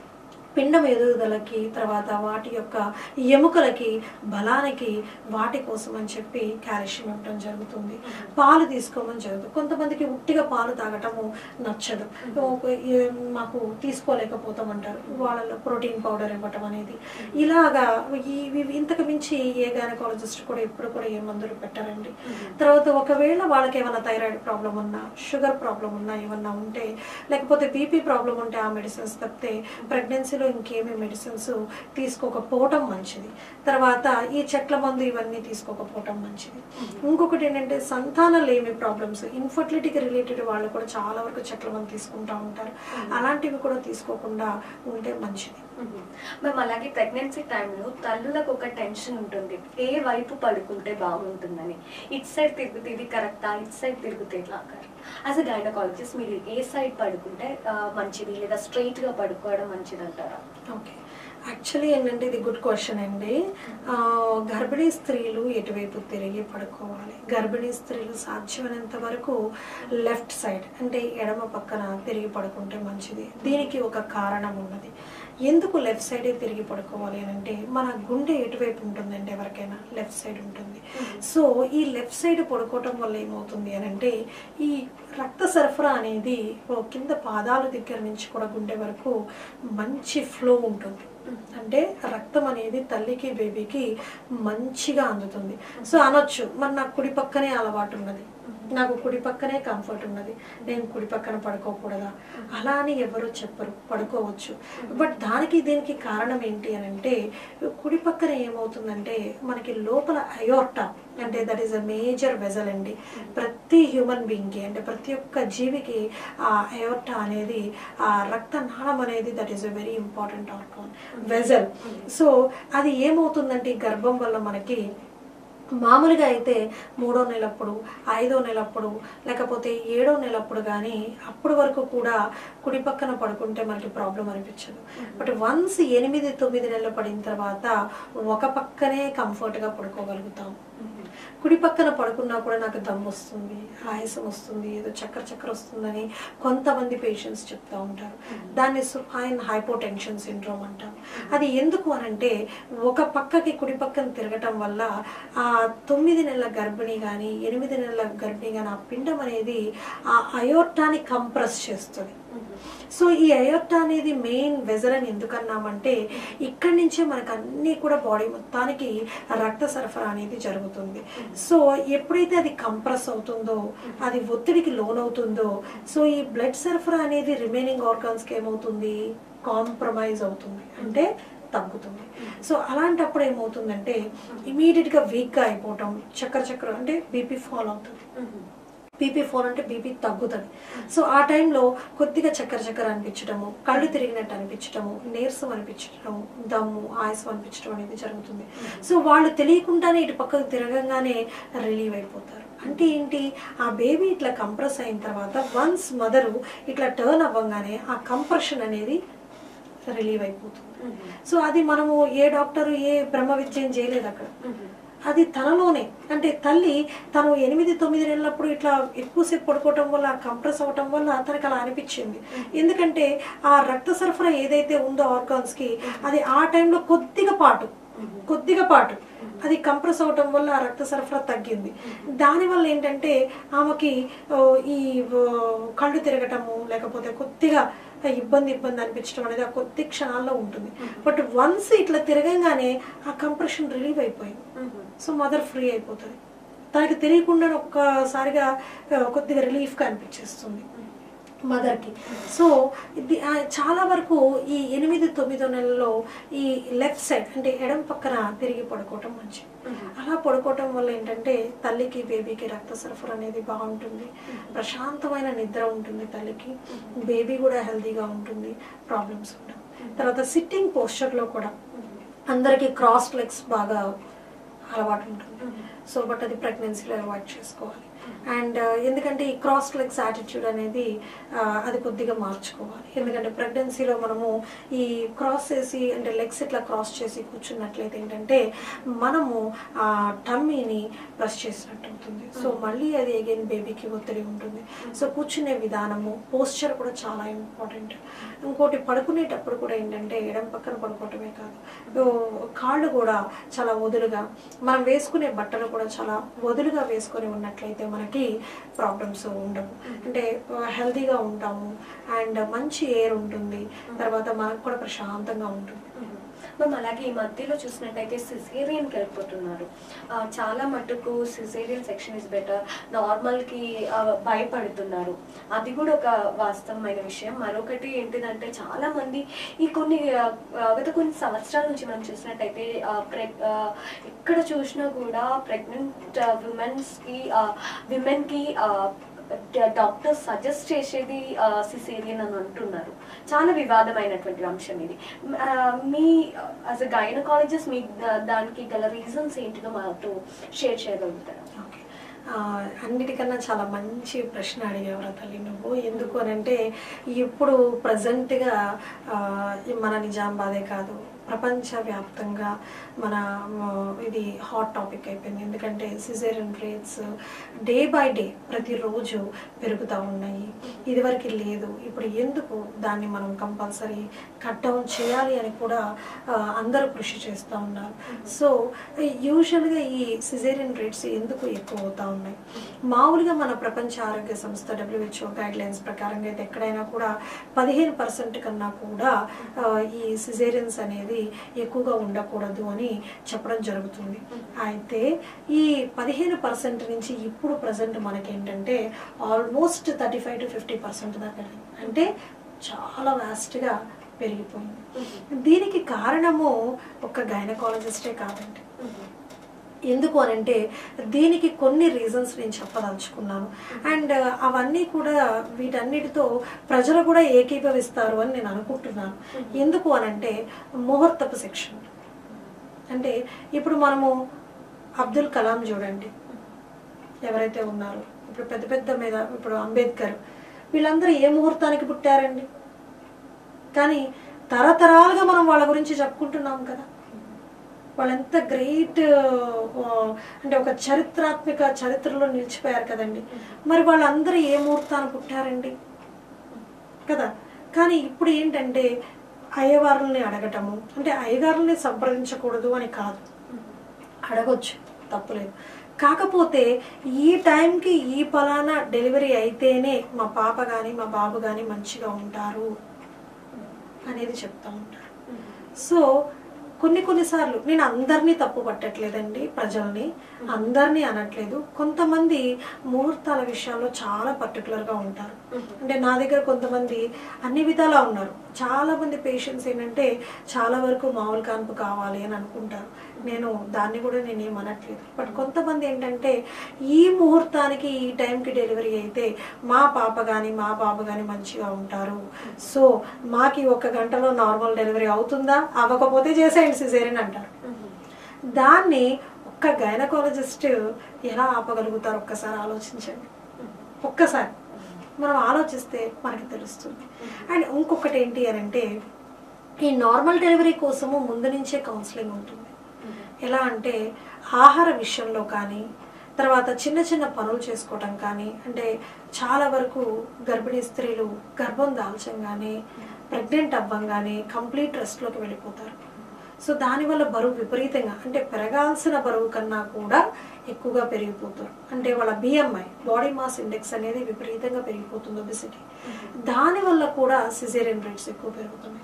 పిండం ఎదుగుదలకి తర్వాత వాటి యొక్క ఎముకలకి బలానికి వాటి కోసం అని చెప్పి కాల్షియం ఇవ్వడం జరుగుతుంది పాలు తీసుకోమని జరుగుతుంది కొంతమందికి ఉట్టిగా పాలు తాగటము నచ్చదు ఒక- ఏ- మాకు తీసుకోలేకపోతాం అంటారు వాళ్ళలో ప్రోటీన్ పౌడర్ ఇవ్వటం అనేది ఇలాగా ఈ ఇవి ఇంతకు మించి ఏ గైనకాలజిస్ట్ కూడా ఎప్పుడు కూడా ఏ మందులు పెట్టారండి తర్వాత ఒకవేళ వాళ్ళకి ఏమైనా థైరాయిడ్ ప్రాబ్లం ఉన్నా షుగర్ ప్రాబ్లం ఉన్నా ఏమన్నా ఉంటే లేకపోతే బీపీ ప్రాబ్లం ఉంటే ఆ మెడిసిన్స్ తప్పితే ప్రెగ్నెన్సీలో ఇంకేమీ మెడిసిన్స్ తీసుకోకపోవటం మంచిది తర్వాత ఈ చెట్ల మందు ఇవన్నీ తీసుకోకపోవటం మంచిది ఇంకొకటి ఏంటంటే సంతానలేమి ప్రాబ్లమ్స్ ఇన్ఫర్టిలిటీకి రిలేటెడ్ వాళ్ళు కూడా చాలా వరకు చెట్ల మందు తీసుకుంటా ఉంటారు అలాంటివి కూడా తీసుకోకుండా ఉంటే మంచిది మేము అలాగే ప్రెగ్నెన్సీ టైంలో తల్లులకు ఒక టెన్షన్ ఉంటుంది ఏ వైపు పడుకుంటే బాగుంటుందని ఇట్ సైడ్ తిరుగుతే ఇది కరెక్టా ఇట్ సైడ్ తిరిగితే ఎట్లా యాజ్ అ గైనకాలజిస్ట్ మీరు ఏ సైడ్ పడుకుంటే ఆ, మంచిది లేదా స్ట్రైట్ గా పడుకోవడం మంచిది అంటారా ఓకే యాక్చువల్లీ ఏంటంటే ఇది గుడ్ క్వశ్చన్ అండి ఆ, గర్భిణీ స్త్రీలు ఎటువైపు తిరిగి పడుకోవాలి గర్భిణీ స్త్రీలు సాధ్యమైనంత వరకు లెఫ్ట్ సైడ్ అంటే ఎడమ పక్కన తిరిగి పడుకుంటే మంచిది దీనికి ఒక కారణం ఉన్నది ఎందుకు లెఫ్ట్ సైడే తిరిగి పడుకోవాలి అని అంటే మన గుండె ఎటువైపు ఉంటుందండి ఎవరికైనా లెఫ్ట్ సైడ్ ఉంటుంది సో ఈ లెఫ్ట్ సైడ్ పడుకోవటం వల్ల ఏమవుతుంది అని అంటే ఈ రక్త సరఫరా అనేది ఓ కింద పాదాల దగ్గర నుంచి కూడా గుండె వరకు మంచి ఫ్లో ఉంటుంది అంటే రక్తం అనేది తల్లికి బేబీకి మంచిగా అందుతుంది సో అనొచ్చు మరి నాకు కుడి పక్కనే అలవాటు ఉన్నది నాకు కుడి పక్కనే కంఫర్ట్ ఉన్నది నేను కుడి పక్కన పడుకోకూడదా అలా అని ఎవరు చెప్పరు పడుకోవచ్చు బట్ దానికి దీనికి కారణం ఏంటి అని అంటే కుడి పక్కన ఏమవుతుందంటే మనకి లోపల అయోర్టా అంటే that is a major vessel అండి ప్రతి హ్యూమన్ బీయింగ్కి అంటే ప్రతి ఒక్క జీవికి ఆ అయోర్టా అనేది ఆ రక్త నాళం అనేది that is a very important organ vessel so అది ఏమవుతుందంటే ఈ గర్భం వల్ల మనకి మామూలుగా అయితే మూడో నెలప్పుడు ఐదో నెలప్పుడు లేకపోతే ఏడో నెలప్పుడు కానీ అప్పటి వరకు కూడా కుడి పక్కన పడుకుంటే మనకి ప్రాబ్లం అనిపించదు బట్ వన్స్ ఎనిమిది తొమ్మిది నెలలు పడిన తర్వాత ఒక పక్కనే కంఫర్ట్గా పడుకోగలుగుతాం కుడి పక్కన పడుకున్నా కూడా నాకు దమ్ వస్తుంది ఆయాసం వస్తుంది ఏదో చక్కెర చక్కెర వస్తుందని కొంతమంది పేషెంట్స్ చెప్తా ఉంటారు దాన్ని సుఫైన్ హైపోటెన్షన్ సిండ్రోమ్ అంటాం అది ఎందుకు అనంటే ఒక పక్కకి కుడి పక్కన తిరగటం వల్ల ఆ తొమ్మిది నెలల గర్భిణి కానీ ఎనిమిది నెలల గర్భిణి కానీ ఆ పిండం అనేది ఆ అయోర్టాని కంప్రెస్ చేస్తుంది సో ఈ అయోర్టా అనేది మెయిన్ వెజర్ అని ఎందుకన్నామంటే ఇక్కడి నుంచే మనకు అన్నీ కూడా బాడీ మొత్తానికి రక్త సరఫరా అనేది జరుగుతుంది సో ఎప్పుడైతే అది కంప్రెస్ అవుతుందో అది ఒత్తిడికి లోనవుతుందో సో ఈ బ్లడ్ సరఫరా అనేది రిమైనింగ్ ఆర్గాన్స్కి ఏమవుతుంది కాంప్రమైజ్ అవుతుంది అంటే తగ్గుతుంది సో అలాంటప్పుడు ఏమవుతుందంటే ఇమీడియట్గా వీక్గా అయిపోవటం చక్కెర చక్కెర అంటే బీపీ ఫాల్ అవుతుంది బీపీ ఫోర్ అంటే బీపీ తగ్గుతుంది సో ఆ టైంలో కొద్దిగా చక్కెర చక్కెర అనిపించడము కళ్ళు తిరిగినట్టు అనిపించడము నీరసం అనిపించడము దమ్ము ఆయాసం అనిపించడం అనేది జరుగుతుంది సో వాళ్ళు తెలియకుండానే ఇటు పక్కకు తిరగంగానే రిలీవ్ అయిపోతారు అంటే ఏంటి ఆ బేబీ ఇట్లా కంప్రెస్ అయిన తర్వాత వన్స్ మదరు ఇట్లా టర్న్ అవ్వగానే ఆ కంప్రెషన్ అనేది రిలీవ్ అయిపోతుంది సో అది మనము ఏ డాక్టర్ ఏ బ్రహ్మ విద్యం చేయలేదు అక్కడ అది తనలోనే అంటే తల్లి తను ఎనిమిది తొమ్మిది నెలలప్పుడు ఇట్లా ఎక్కువసేపు పడుకోవటం వల్ల కంప్రెస్ అవ్వటం వల్ల తనకు అలా అనిపించింది ఎందుకంటే ఆ రక్త సరఫరా ఏదైతే ఉందో ఆర్గాన్స్ కి అది ఆ టైంలో కొద్దిగా పాటు కొద్దిగా పాటు అది కంప్రెస్ అవటం వల్ల ఆ రక్త సరఫరా తగ్గింది దానివల్ల ఏంటంటే ఆమెకి ఓ, ఈ ఓ, కళ్ళు తిరగటము లేకపోతే కొద్దిగా ఇబ్బంది ఇబ్బంది అనిపించడం అనేది ఆ కొద్ది క్షణాల్లో ఉంటుంది బట్ వన్స్ ఇట్లా తిరగంగానే ఆ కంప్రెషన్ రిలీవ్ అయిపోయింది సో మదర్ ఫ్రీ అయిపోతుంది తనకి తెలియకుండా ఒక్కసారిగా ఆ, కొద్దిగా రిలీఫ్గా అనిపించేస్తుంది మదర్కి సో ఇది ఆ, చాలా వరకు ఈ ఎనిమిది తొమ్మిదో నెలలో ఈ లెఫ్ట్ సైడ్ అంటే ఎడం పక్కన తిరిగి పడుకోవటం మంచిది అలా పడుకోవటం వల్ల ఏంటంటే తల్లికి బేబీకి రక్త సరఫరా అనేది బాగుంటుంది ప్రశాంతమైన నిద్ర ఉంటుంది తల్లికి బేబీ కూడా హెల్తీగా ఉంటుంది ప్రాబ్లమ్స్ ఉండవు తర్వాత సిట్టింగ్ పోస్చర్లో కూడా అందరికీ క్రాస్ లెగ్స్ బాగా అలవాటు ఉంటుంది సో బట్ అది ప్రెగ్నెన్సీలో అవాయిడ్ చేసుకోవాలి అండ్ ఎందుకంటే ఈ క్రాస్ లెగ్స్ యాటిట్యూడ్ అనేది ఆ, అది కొద్దిగా మార్చుకోవాలి ఎందుకంటే ప్రెగ్నెన్సీలో మనము ఈ క్రాస్ చేసి అంటే లెగ్స్ ఇట్లా క్రాస్ చేసి కూర్చున్నట్లయితే ఏంటంటే మనము ఆ టమ్మీని ప్రెస్ చేసినట్టు అవుతుంది సో మళ్ళీ అది అగైన్ బేబీకి ఒత్తిడి ఉంటుంది సో కూర్చునే విధానము పోస్చర్ కూడా చాలా ఇంపార్టెంట్ ఇంకోటి పడుకునేటప్పుడు కూడా ఏంటంటే ఎడం పక్కన పడుకోవటమే కాదు ఓ, కాళ్ళు కూడా చాలా వదులుగా మనం వేసుకునే బట్టలు కూడా చాలా వదులుగా వేసుకొని ఉన్నట్లయితే మనకి ప్రాబ్లమ్స్ ఉండవు అంటే హెల్తీగా ఉంటాము అండ్ మంచి ఎయిర్ ఉంటుంది తర్వాత మనకు కూడా ప్రశాంతంగా ఉంటుంది మేము అలాగే ఈ మధ్యలో చూసినట్టయితే సిజేరియన్కి వెళ్ళిపోతున్నారు ఆ, చాలా మటుకు సిజేరియన్ సెక్షన్ ఇస్ బెటర్ నార్మల్కి భయపడుతున్నారు అది కూడా ఒక వాస్తవమైన విషయం మరొకటి ఏంటిదంటే చాలా మంది ఈ కొన్ని ఆ, ఆ, గత కొన్ని సంవత్సరాల నుంచి మనం చూసినట్టయితే ఆ, ప్రెగ్ ఆ, ఎక్కడ చూసినా కూడా ప్రెగ్నెంట్ విమెన్స్కి విమెన్కి డాక్టర్స్ సజెస్ట్ చేసేది సిసేరియన్ అని అంటున్నారు చాలా వివాదమైనటువంటి అంశం ఇది ఆ, మీ యాజ్ అ గైనకాలజిస్ట్ మీ దా- దానికి గల రీజన్స్ ఏంటిదో మాతో షేర్ చేయగలుగుతారా ఓకే. ఆ, అన్నిటికన్నా చాలా మంచి ప్రశ్న అడిగేవరా తల్లి నువ్వు ఎందుకు అని అంటే ఇప్పుడు ప్రజెంట్గా మన నిజామాబాదే కాదు ప్రపంచవ్యాప్తంగా మన ఆ, ఇది హాట్ టాపిక్ అయిపోయింది ఎందుకంటే cesarean rates day by day ప్రతిరోజు పెరుగుతూ ఉన్నాయి ఇదివరకు లేదు ఇప్పుడు ఎందుకు దాన్ని మనం కంపల్సరీ కట్ డౌన్ చేయాలి అని కూడా ఆ, అందరూ కృషి చేస్తూ ఉన్నారు సో యూజువల్గా ఈ సిజేరియన్ రేట్స్ ఎందుకు ఎక్కువ అవుతా ఉన్నాయి మామూలుగా మన ప్రపంచ ఆరోగ్య సంస్థ డబ్ల్యూహెచ్ఓ గైడ్ లైన్స్ ప్రకారంగా అయితే ఎక్కడైనా కూడా పదిహేను పర్సెంట్ కన్నా కూడా ఆ, ఈ సిజేరియన్స్ అనేది ఎక్కువగా ఉండకూడదు అని చెప్పడం జరుగుతుంది అయితే ఈ పదిహేను పర్సెంట్ నుంచి ఇప్పుడు ప్రజెంట్ మనకేంటంటే almost thirty five to fifty percent దాకా అంటే చాలా వ్యాస్ట్గా పెరిగిపోయింది దీనికి కారణము ఒక గైనకాలజిస్టే కాదండి ఎందుకు అని అంటే దీనికి కొన్ని రీజన్స్ నేను చెప్పదలుచుకున్నాను అండ్ అవన్నీ కూడా వీటన్నిటితో ప్రజలు కూడా ఏకీభవిస్తారు అని నేను అనుకుంటున్నాను ఎందుకు అని అంటే ముహూర్తపు సెక్షన్ అంటే ఇప్పుడు మనము అబ్దుల్ కలాం చూడండి ఎవరైతే ఉన్నారో ఇప్పుడు పెద్ద పెద్ద మీద ఇప్పుడు అంబేద్కర్ వీళ్ళందరూ ఏ ముహూర్తానికి పుట్టారండి కానీ తరతరాలుగా మనం వాళ్ళ గురించి చెప్పుకుంటున్నాం కదా వాళ్ళెంత గ్రేట్ అంటే ఒక చరిత్రాత్మక చరిత్రలో నిలిచిపోయారు కదండి మరి వాళ్ళందరూ ఏ ముహూర్తాన పుట్టారండి కదా కానీ ఇప్పుడు ఏంటంటే అయ్యవారుల్ని అడగటము అంటే అయ్యగారుల్ని సంప్రదించకూడదు అని కాదు అడగొచ్చు తప్పులేదు కాకపోతే ఈ టైంకి ఈ ఫలానా డెలివరీ అయితేనే మా పాప కానీ మా బాబు కానీ మంచిగా ఉంటారు అనేది చెప్తా ఉంటారు సో కొన్ని కొన్నిసార్లు నేను అందరినీ తప్పు పట్టట్లేదండి ప్రజల్ని అందరినీ అనట్లేదు కొంతమంది ముహూర్తాల విషయాల్లో చాలా పర్టికులర్గా ఉంటారు అంటే నా దగ్గర కొంతమంది అన్ని విధాలా ఉన్నారు చాలా మంది పేషెంట్స్ ఏంటంటే చాలా వరకు మామూలు కాన్పు కావాలి అని అనుకుంటారు నేను దాన్ని కూడా నేను ఏం అనట్లేదు బట్ కొంతమంది ఏంటంటే ఈ ముహూర్తానికి ఈ టైంకి డెలివరీ అయితే మా పాప కానీ మా బాబు కానీ మంచిగా ఉంటారు సో మాకి ఒక గంటలో నార్మల్ డెలివరీ అవుతుందా అవ్వకపోతే చేసేయండి సిజేరియన్ అంటారు దాన్ని ఒక్క గైనకాలజిస్ట్ ఎలా ఆపగలుగుతారు ఒక్కసారి ఆలోచించండి ఒక్కసారి మనం ఆలోచిస్తే మనకి తెలుస్తుంది అండ్ ఇంకొకటి ఏంటి అని అంటే ఈ నార్మల్ డెలివరీ కోసము ముందు నుంచే కౌన్సిలింగ్ ఉంటుంది ఎలా అంటే ఆహార విషయంలో కానీ తర్వాత చిన్న చిన్న పనులు చేసుకోవటం కానీ అంటే చాలా వరకు గర్భిణీ స్త్రీలు గర్భం దాల్చంగానే ప్రెగ్నెంట్ అవ్వంగానే కంప్లీట్ రెస్ట్లోకి వెళ్ళిపోతారు సో దానివల్ల బరువు విపరీతంగా అంటే పెరగాల్సిన బరువు కన్నా కూడా ఎక్కువగా పెరిగిపోతారు అంటే వాళ్ళ బిఎంఐ బాడీ మాస్ ఇండెక్స్ అనేది విపరీతంగా పెరిగిపోతుంది ఒబిసిటీ దానివల్ల కూడా సిజేరియన్ రేట్స్ ఎక్కువ పెరుగుతున్నాయి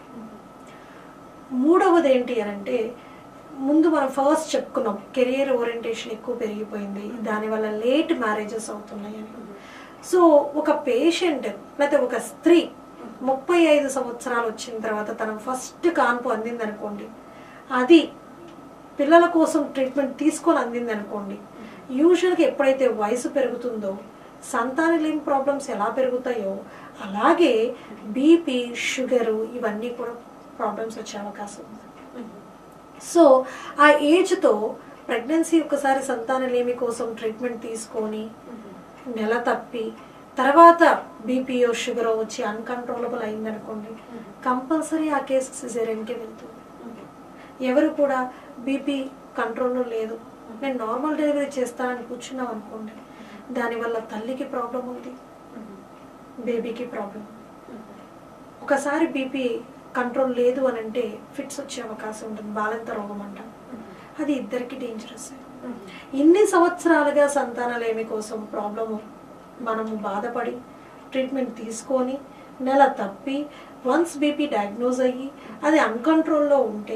మూడవది ఏంటి అని అంటే ముందు మనం ఫస్ట్ చెప్పుకున్నాం కెరియర్ ఓరియంటేషన్ ఎక్కువ పెరిగిపోయింది దానివల్ల లేట్ మ్యారేజెస్ అవుతున్నాయి అని సో ఒక పేషెంట్ లేకపోతే ఒక స్త్రీ ముప్పై ఐదు సంవత్సరాలు వచ్చిన తర్వాత తన ఫస్ట్ కాన్పు అందింది అనుకోండి అది పిల్లల కోసం ట్రీట్మెంట్ తీసుకొని అందింది అనుకోండి యూజువల్గా ఎప్పుడైతే వయసు పెరుగుతుందో సంతాన లేని ప్రాబ్లమ్స్ ఎలా పెరుగుతాయో అలాగే బీపీ షుగరు ఇవన్నీ కూడా ప్రాబ్లమ్స్ వచ్చే అవకాశం ఉంది సో ఆ ఏజ్తో ప్రెగ్నెన్సీ ఒకసారి సంతానలేమి కోసం ట్రీట్మెంట్ తీసుకొని నెల తప్పి తర్వాత బీపీఓ షుగర్ వచ్చి అన్కంట్రోలబుల్ అయిందనుకోండి కంపల్సరీ ఆ కేసు సిజేరియన్కి వెళ్తుంది ఎవరు కూడా బీపీ కంట్రోల్లో లేదు నేను నార్మల్ డెలివరీ చేస్తానని కూర్చున్నాం అనుకోండి దానివల్ల తల్లికి ప్రాబ్లం ఉంది బేబీకి ప్రాబ్లం ఒకసారి బీపీ కంట్రోల్ లేదు అని అంటే ఫిట్స్ వచ్చే అవకాశం ఉంటుంది బాలంత రోగం అంటాం అది ఇద్దరికి డేంజరస్ ఇన్ని సంవత్సరాలుగా సంతానలేమి కోసం ప్రాబ్లము మనము బాధపడి ట్రీట్మెంట్ తీసుకొని నెల తప్పి వన్స్ బీపీ డయాగ్నోజ్ అయ్యి అది అన్కంట్రోల్లో ఉంటే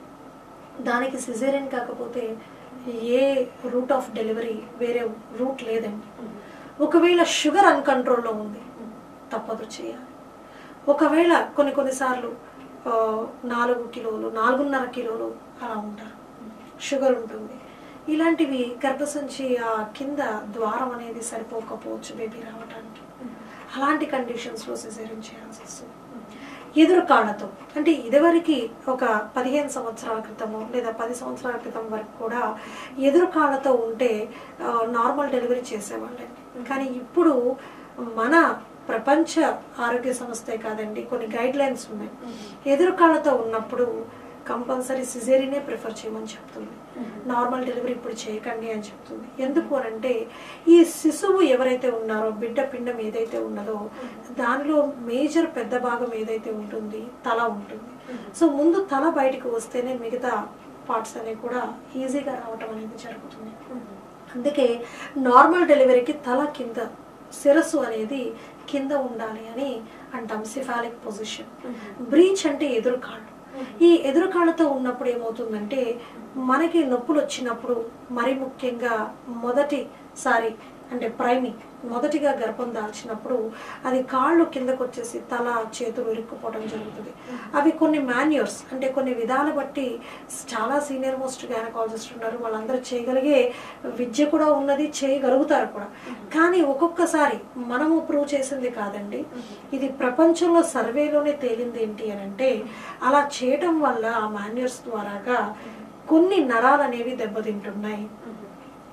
దానికి సిజేరియన్ కాకపోతే ఏ రూట్ ఆఫ్ డెలివరీ వేరే రూట్ లేదండి ఒకవేళ షుగర్ అన్కంట్రోల్లో ఉంది తప్పదు చేయాలి ఒకవేళ కొన్ని కొన్నిసార్లు ఆ, నాలుగు కిలోలు నాలుగున్నర కిలోలు అలా ఉంటారు షుగర్ ఉంటుంది ఇలాంటివి గర్భసంచి ఆ కింద ద్వారం అనేది సరిపోకపోవచ్చు బేబీ రావడానికి అలాంటి కండిషన్స్లో సిజేరియన్ చేయాల్సి వస్తుంది ఎదురు కాళ్ళతో అంటే ఇదివరకు ఒక పదిహేను సంవత్సరాల క్రితము లేదా పది సంవత్సరాల క్రితం వరకు కూడా ఎదురు కాళ్ళతో ఉంటే ఆ, నార్మల్ డెలివరీ చేసేవాళ్ళండి కానీ ఇప్పుడు మన ప్రపంచ ఆరోగ్య సంస్థే కాదండి కొన్ని గైడ్ లైన్స్ ఉన్నాయి ఎదురు కాళ్ళతో ఉన్నప్పుడు కంపల్సరీ సిజేరియనే ప్రిఫర్ చేయమని చెప్తుంది నార్మల్ డెలివరీ ఇప్పుడు చేయకండి అని చెప్తుంది ఎందుకు అనంటే ఈ శిశువు ఎవరైతే ఉన్నారో బిడ్డ పిండం ఏదైతే ఉన్నదో దానిలో మేజర్ పెద్ద భాగం ఏదైతే ఉంటుంది తల ఉంటుంది సో ముందు తల బయటకు వస్తేనే మిగతా పార్ట్స్ అనేవి కూడా ఈజీగా రావటం అనేది జరుగుతుంది అందుకే నార్మల్ డెలివరీకి తల కింద శిరస్సు అనేది కింద ఉండాలి అని అంటాం సిఫాలిక్ పొజిషన్ బ్రీచ్ అంటే ఎదురు కాళ్ళు ఈ ఎదురు కాళ్ళతో ఉన్నప్పుడు ఏమవుతుందంటే మనకి నొప్పులు వచ్చినప్పుడు మరి ముఖ్యంగా మొదటిసారి అంటే ప్రైమింగ్ మొదటిగా గర్భం దాల్చినప్పుడు అది కాళ్ళు కిందకు వచ్చేసి తల చేతులు ఇరుక్కుపోవడం జరుగుతుంది అవి కొన్ని మాన్యూర్స్ అంటే కొన్ని విధాలు బట్టి చాలా సీనియర్ మోస్ట్ గైనకాలజిస్ట్ ఉన్నారు వాళ్ళందరూ చేయగలిగే విద్య కూడా ఉన్నది చేయగలుగుతారు కూడా కానీ ఒక్కొక్కసారి మనము ప్రూవ్ చేసింది కాదండి ఇది ప్రపంచంలో సర్వేలోనే తేలింది ఏంటి అని అంటే అలా చేయటం వల్ల ఆ మాన్యూర్స్ ద్వారాగా కొన్ని నరాలు అనేవి దెబ్బతింటున్నాయి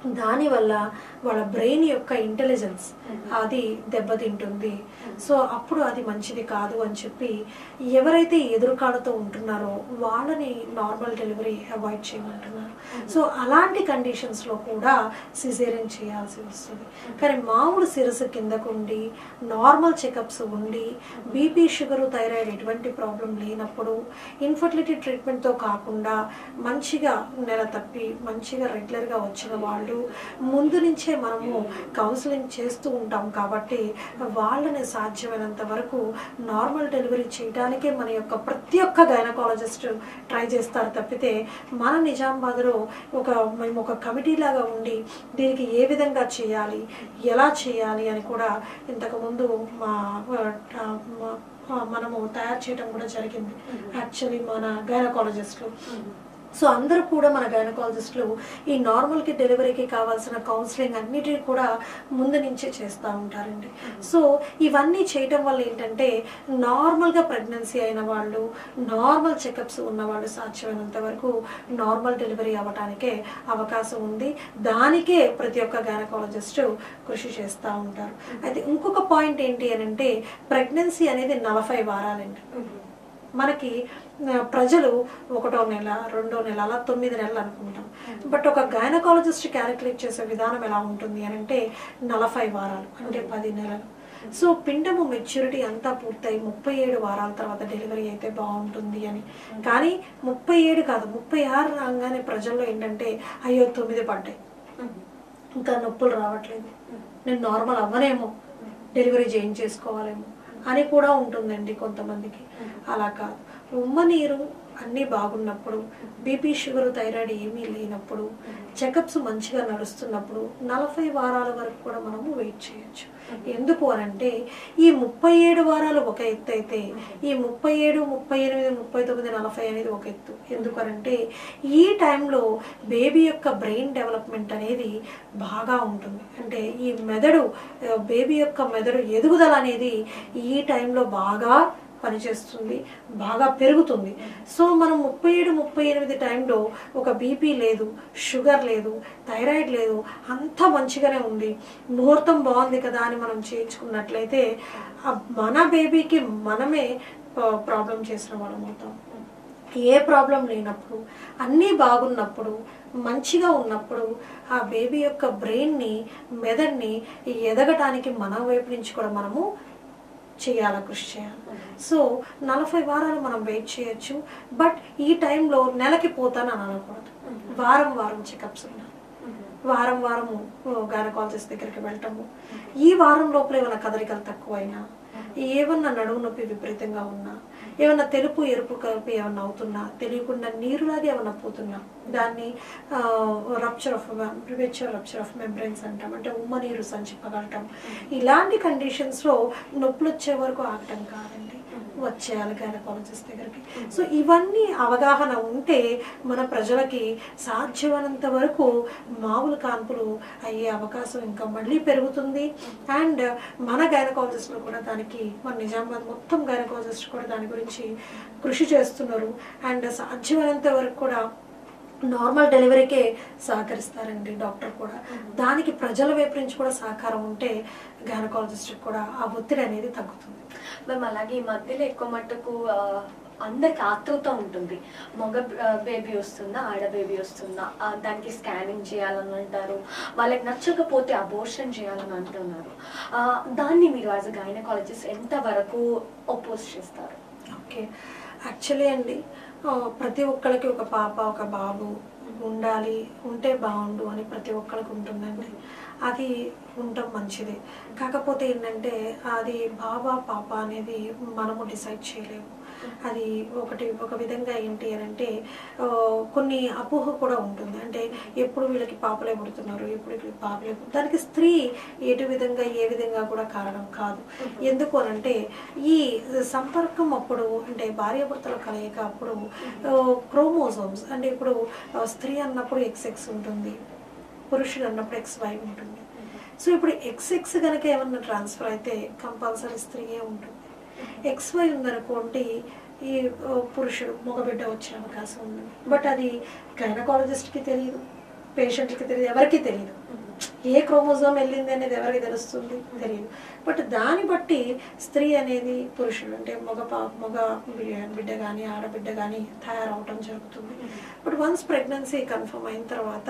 దానివల్ల వాళ్ళ బ్రెయిన్ యొక్క ఇంటెలిజెన్స్ అది దెబ్బతింటుంది సో అప్పుడు అది మంచిది కాదు అని చెప్పి ఎవరైతే ఎదురుకాడుతూ ఉంటున్నారో వాళ్ళని నార్మల్ డెలివరీ అవాయిడ్ చేయమంటున్నారు సో అలాంటి కండిషన్స్లో కూడా సిజేరియన్ చేయాల్సి వస్తుంది కానీ మామూలు శిరస్సు కిందకు ఉండి నార్మల్ చెకప్స్ ఉండి బీపీ షుగరు థైరాయిడ్ ఎటువంటి ప్రాబ్లం లేనప్పుడు ఇన్ఫర్టిలిటీ ట్రీట్మెంట్తో కాకుండా మంచిగా నెల తప్పి మంచిగా రెగ్యులర్గా వచ్చిన వాళ్ళు ముందు నుంచే మనము కౌన్సిలింగ్ చేస్తూ ఉంటాం కాబట్టి వాళ్ళని సాధ్యమైనంత వరకు నార్మల్ డెలివరీ చేయడానికే మన యొక్క ప్రతి ఒక్క గైనకాలజిస్ట్ ట్రై చేస్తారు తప్పితే మన నిజామాబాద్లో ఒక మేము ఒక కమిటీ లాగా ఉండి దీనికి ఏ విధంగా చేయాలి ఎలా చేయాలి అని కూడా ఇంతకుముందు మా ఆ, మా- ఆ, మనము తయారు చేయడం కూడా జరిగింది యాక్చువల్లీ మన గైనకాలజిస్ట్లు సో అందరూ కూడా మన గైనకాలజిస్టులు ఈ నార్మల్కి డెలివరీకి కావాల్సిన కౌన్సిలింగ్ అన్నిటిని కూడా ముందు నుంచే చేస్తూ ఉంటారండి సో ఇవన్నీ చేయటం వల్ల ఏంటంటే నార్మల్గా ప్రెగ్నెన్సీ అయిన వాళ్ళు నార్మల్ చెకప్స్ ఉన్న వాళ్ళు సాధ్యమైనంత వరకు నార్మల్ డెలివరీ అవ్వటానికే అవకాశం ఉంది దానికే ప్రతి ఒక్క గైనకాలజిస్ట్ కృషి చేస్తూ ఉంటారు అయితే ఇంకొక పాయింట్ ఏంటి అని అంటే ప్రెగ్నెన్సీ అనేది నలభై వారాలండి మనకి ఆ, ప్రజలు ఒకటో నెల రెండో నెల అలా తొమ్మిది నెలలు అనుకుంటాం బట్ ఒక గైనకాలజిస్ట్ క్యాలిక్యులేట్ చేసే విధానం ఎలా ఉంటుంది అని అంటే నలభై వారాలు అంటే పది నెలలు సో పిండము మెచ్యూరిటీ అంతా పూర్తయి ముప్పై ఏడు వారాల తర్వాత డెలివరీ అయితే బాగుంటుంది అని కానీ ముప్పై ఏడు కాదు ముప్పై ఆరు రాగానే ప్రజల్లో ఏంటంటే అయ్యో తొమ్మిది పడ్డాయి ఇంకా నొప్పులు రావట్లేదు నేను నార్మల్ అవ్వనేమో డెలివరీ చేయించేసుకోవాలేమో అని కూడా ఉంటుందండి కొంతమందికి అలా కాదు ఉమ్మ నీరు అన్నీ బాగున్నప్పుడు బీపీ షుగర్ థైరాయిడ్ ఏమీ లేనప్పుడు చెకప్స్ మంచిగా నడుస్తున్నప్పుడు నలభై వారాల వరకు కూడా మనము వెయిట్ చేయొచ్చు ఎందుకు అనంటే ఈ ముప్పై ఏడు వారాలు ఒక ఎత్తు అయితే ఈ ముప్పై ఏడు ముప్పై ఎనిమిది ముప్పై తొమ్మిది నలభై అనేది ఒక ఎత్తు ఎందుకనంటే ఈ టైంలో బేబీ యొక్క బ్రెయిన్ డెవలప్మెంట్ అనేది బాగా ఉంటుంది అంటే ఈ మెదడు బేబీ యొక్క మెదడు ఎదుగుదల అనేది ఈ టైంలో బాగా పనిచేస్తుంది బాగా పెరుగుతుంది సో మనం ముప్పై ఏడు ముప్పై ఎనిమిది టైంలో ఒక బీపీ లేదు షుగర్ లేదు థైరాయిడ్ లేదు అంతా మంచిగానే ఉంది ముహూర్తం బాగుంది కదా అని మనం చేయించుకున్నట్లయితే ఆ మన బేబీకి మనమే ప్రాబ్లం చేసిన వాళ్ళం అవుతాం ఏ ప్రాబ్లం లేనప్పుడు అన్నీ బాగున్నప్పుడు మంచిగా ఉన్నప్పుడు ఆ బేబీ యొక్క బ్రెయిన్ని మెదడుని ఎదగటానికి మన వైపు నుంచి కూడా మనము చేయాల కృషి చేయాలి సో నలభై వారాలు మనం వెయిట్ చేయొచ్చు బట్ ఈ టైంలో నెలకి పోతానని అనకూడదు వారం వారం చెకప్స్ ఉండాలి వారం వారము గైనకాలజిస్ట్ దగ్గరికి వెళ్ళటము ఈ వారం లోపల ఏమైనా కదలికలు తక్కువైనా ఏమన్నా నడుము నొప్పి విపరీతంగా ఉన్నా ఏమన్నా తెలుపు ఎరుపు కలిపి ఏమన్నా అవుతున్నా తెలియకుండా నీరులాగా ఏమన్నా పోతున్నా దాన్ని rupture of premature rupture of membranes అంటాం అంటే ఉమ్మ నీరు సంచి పగలటం ఇలాంటి కండిషన్స్లో నొప్పులు వచ్చే వరకు ఆగటం కాదండి వచ్చేయాలి గైనకాలజిస్ట్ దగ్గరికి సో ఇవన్నీ అవగాహన ఉంటే మన ప్రజలకి సాధ్యమైనంత వరకు మామూలు కాన్పులు అయ్యే అవకాశం ఇంకా మళ్ళీ పెరుగుతుంది అండ్ మన గైనకాలజిస్టులు కూడా దానికి మన నిజామాబాద్ మొత్తం గైనకాలజిస్ట్ కూడా దాని గురించి కృషి చేస్తున్నారు అండ్ సాధ్యమైనంత వరకు కూడా నార్మల్ డెలివరీకే సహకరిస్తారండి డాక్టర్ కూడా దానికి ప్రజల వైపు నుంచి కూడా సహకారం ఉంటే గైనకాలజిస్ట్ కూడా ఆ ఒత్తిడి అనేది తగ్గుతుంది మేము అలాగే ఈ మధ్యలో ఎక్కువ మట్టుకు ఆ, అందరికి ఆతృత ఉంటుంది మగ బేబీ వస్తుందా ఆడ బేబీ వస్తుందా ఆ, దానికి స్కానింగ్ చేయాలని అంటారు వాళ్ళకి నచ్చకపోతే అబోర్షన్ చేయాలని అంటున్నారు ఆ, దాన్ని మీరు యాజ్ అ గైనకాలజిస్ట్ ఎంత వరకు ఒపోజ్ చేస్తారు ఓకే యాక్చువల్లీ అండి ఆ, ప్రతి ఒక్కరికి ఒక పాప ఒక బాబు ఉండాలి ఉంటే బాగుండు అని ప్రతి ఒక్కరికి ఉంటుందండి అది ఉండటం మంచిది కాకపోతే ఏంటంటే అది బాబా పాప అనేది మనము డిసైడ్ చేయలేము అది ఒకటి ఒక విధంగా ఏంటి అని అంటే ఆ, కొన్ని అపోహ కూడా ఉంటుంది అంటే ఎప్పుడు వీళ్ళకి పాపలే పుడుతున్నారు ఎప్పుడు వీళ్ళకి పాపలే పుడుతున్నారు. దానికి స్త్రీ ఎటు విధంగా ఏ విధంగా కూడా కారణం కాదు ఎందుకు అని అంటే ఈ సంపర్కం అప్పుడు అంటే భార్యాభర్తల కలయిక అప్పుడు క్రోమోజోమ్స్ అంటే ఇప్పుడు ఆ, స్త్రీ అన్నప్పుడు ఎక్స్ ఎక్స్ ఉంటుంది పురుషుడు అన్నప్పుడు ఎక్స్ వై ఉంటుంది సో ఇప్పుడు ఎక్స్ ఎక్స్ కనుక ఏమన్నా ట్రాన్స్ఫర్ అయితే కంపల్సరీ స్త్రీయే ఉంటుంది ఎక్స్ వై ఉందనుకోండి ఈ ఆ, పురుషుడు మగబిడ్డ వచ్చే అవకాశం ఉంది బట్ అది గైనకాలజిస్ట్కి తెలియదు పేషెంట్కి తెలియదు ఎవరికీ తెలియదు ఏ క్రోమోజోమ్ వెళ్ళింది అనేది ఎవరికి తెలుస్తుంది తెలియదు బట్ దాన్ని బట్టి స్త్రీ అనేది పురుషుడు అంటే మగ పా మగ బిడ్డ- బిడ్డ కానీ ఆడబిడ్డ కానీ తయారవటం జరుగుతుంది బట్ వన్స్ ప్రెగ్నెన్సీ కన్ఫర్మ్ అయిన తర్వాత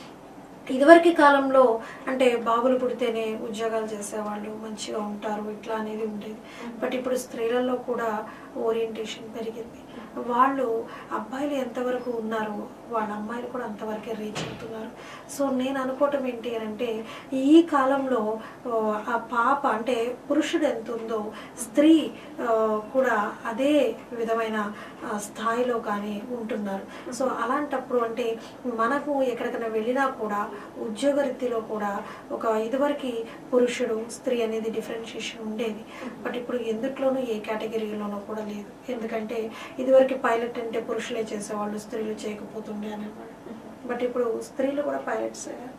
ఇదివరకు కాలంలో అంటే బాబులు పుడితేనే ఉద్యోగాలు చేసేవాళ్ళు మంచిగా ఉంటారు ఇట్లా అనేది ఉండేది బట్ ఇప్పుడు స్త్రీలలో కూడా ఓరియంటేషన్ పెరిగింది వాళ్ళు అబ్బాయిలు ఎంతవరకు ఉన్నారో వాళ్ళ అమ్మాయిలు కూడా అంతవరకే రీచ్ అవుతున్నారు సో నేను అనుకోవటం ఏంటి అని అంటే ఈ కాలంలో ఆ, ఆ పాప అంటే పురుషుడు ఎంత ఉందో స్త్రీ ఆ, కూడా అదే విధమైన ఆ, స్థాయిలో కానీ ఉంటున్నారు సో అలాంటప్పుడు అంటే మనకు ఎక్కడికైనా వెళ్ళినా కూడా ఉద్యోగరీత్యలో కూడా ఒక ఇదివరకు పురుషుడు స్త్రీ అనేది డిఫరెన్షియేషన్ ఉండేది బట్ ఇప్పుడు ఎందుట్లోనూ ఏ కేటగిరీలోనూ కూడా లేదు ఎందుకంటే ఇదివరకు పైలట్ అంటే పురుషులే చేసేవాళ్ళు స్త్రీలు చేయకపోతుండే అనేవాళ్ళు బట్ ఇప్పుడు స్త్రీలు కూడా పైలట్స్ అయ్యారు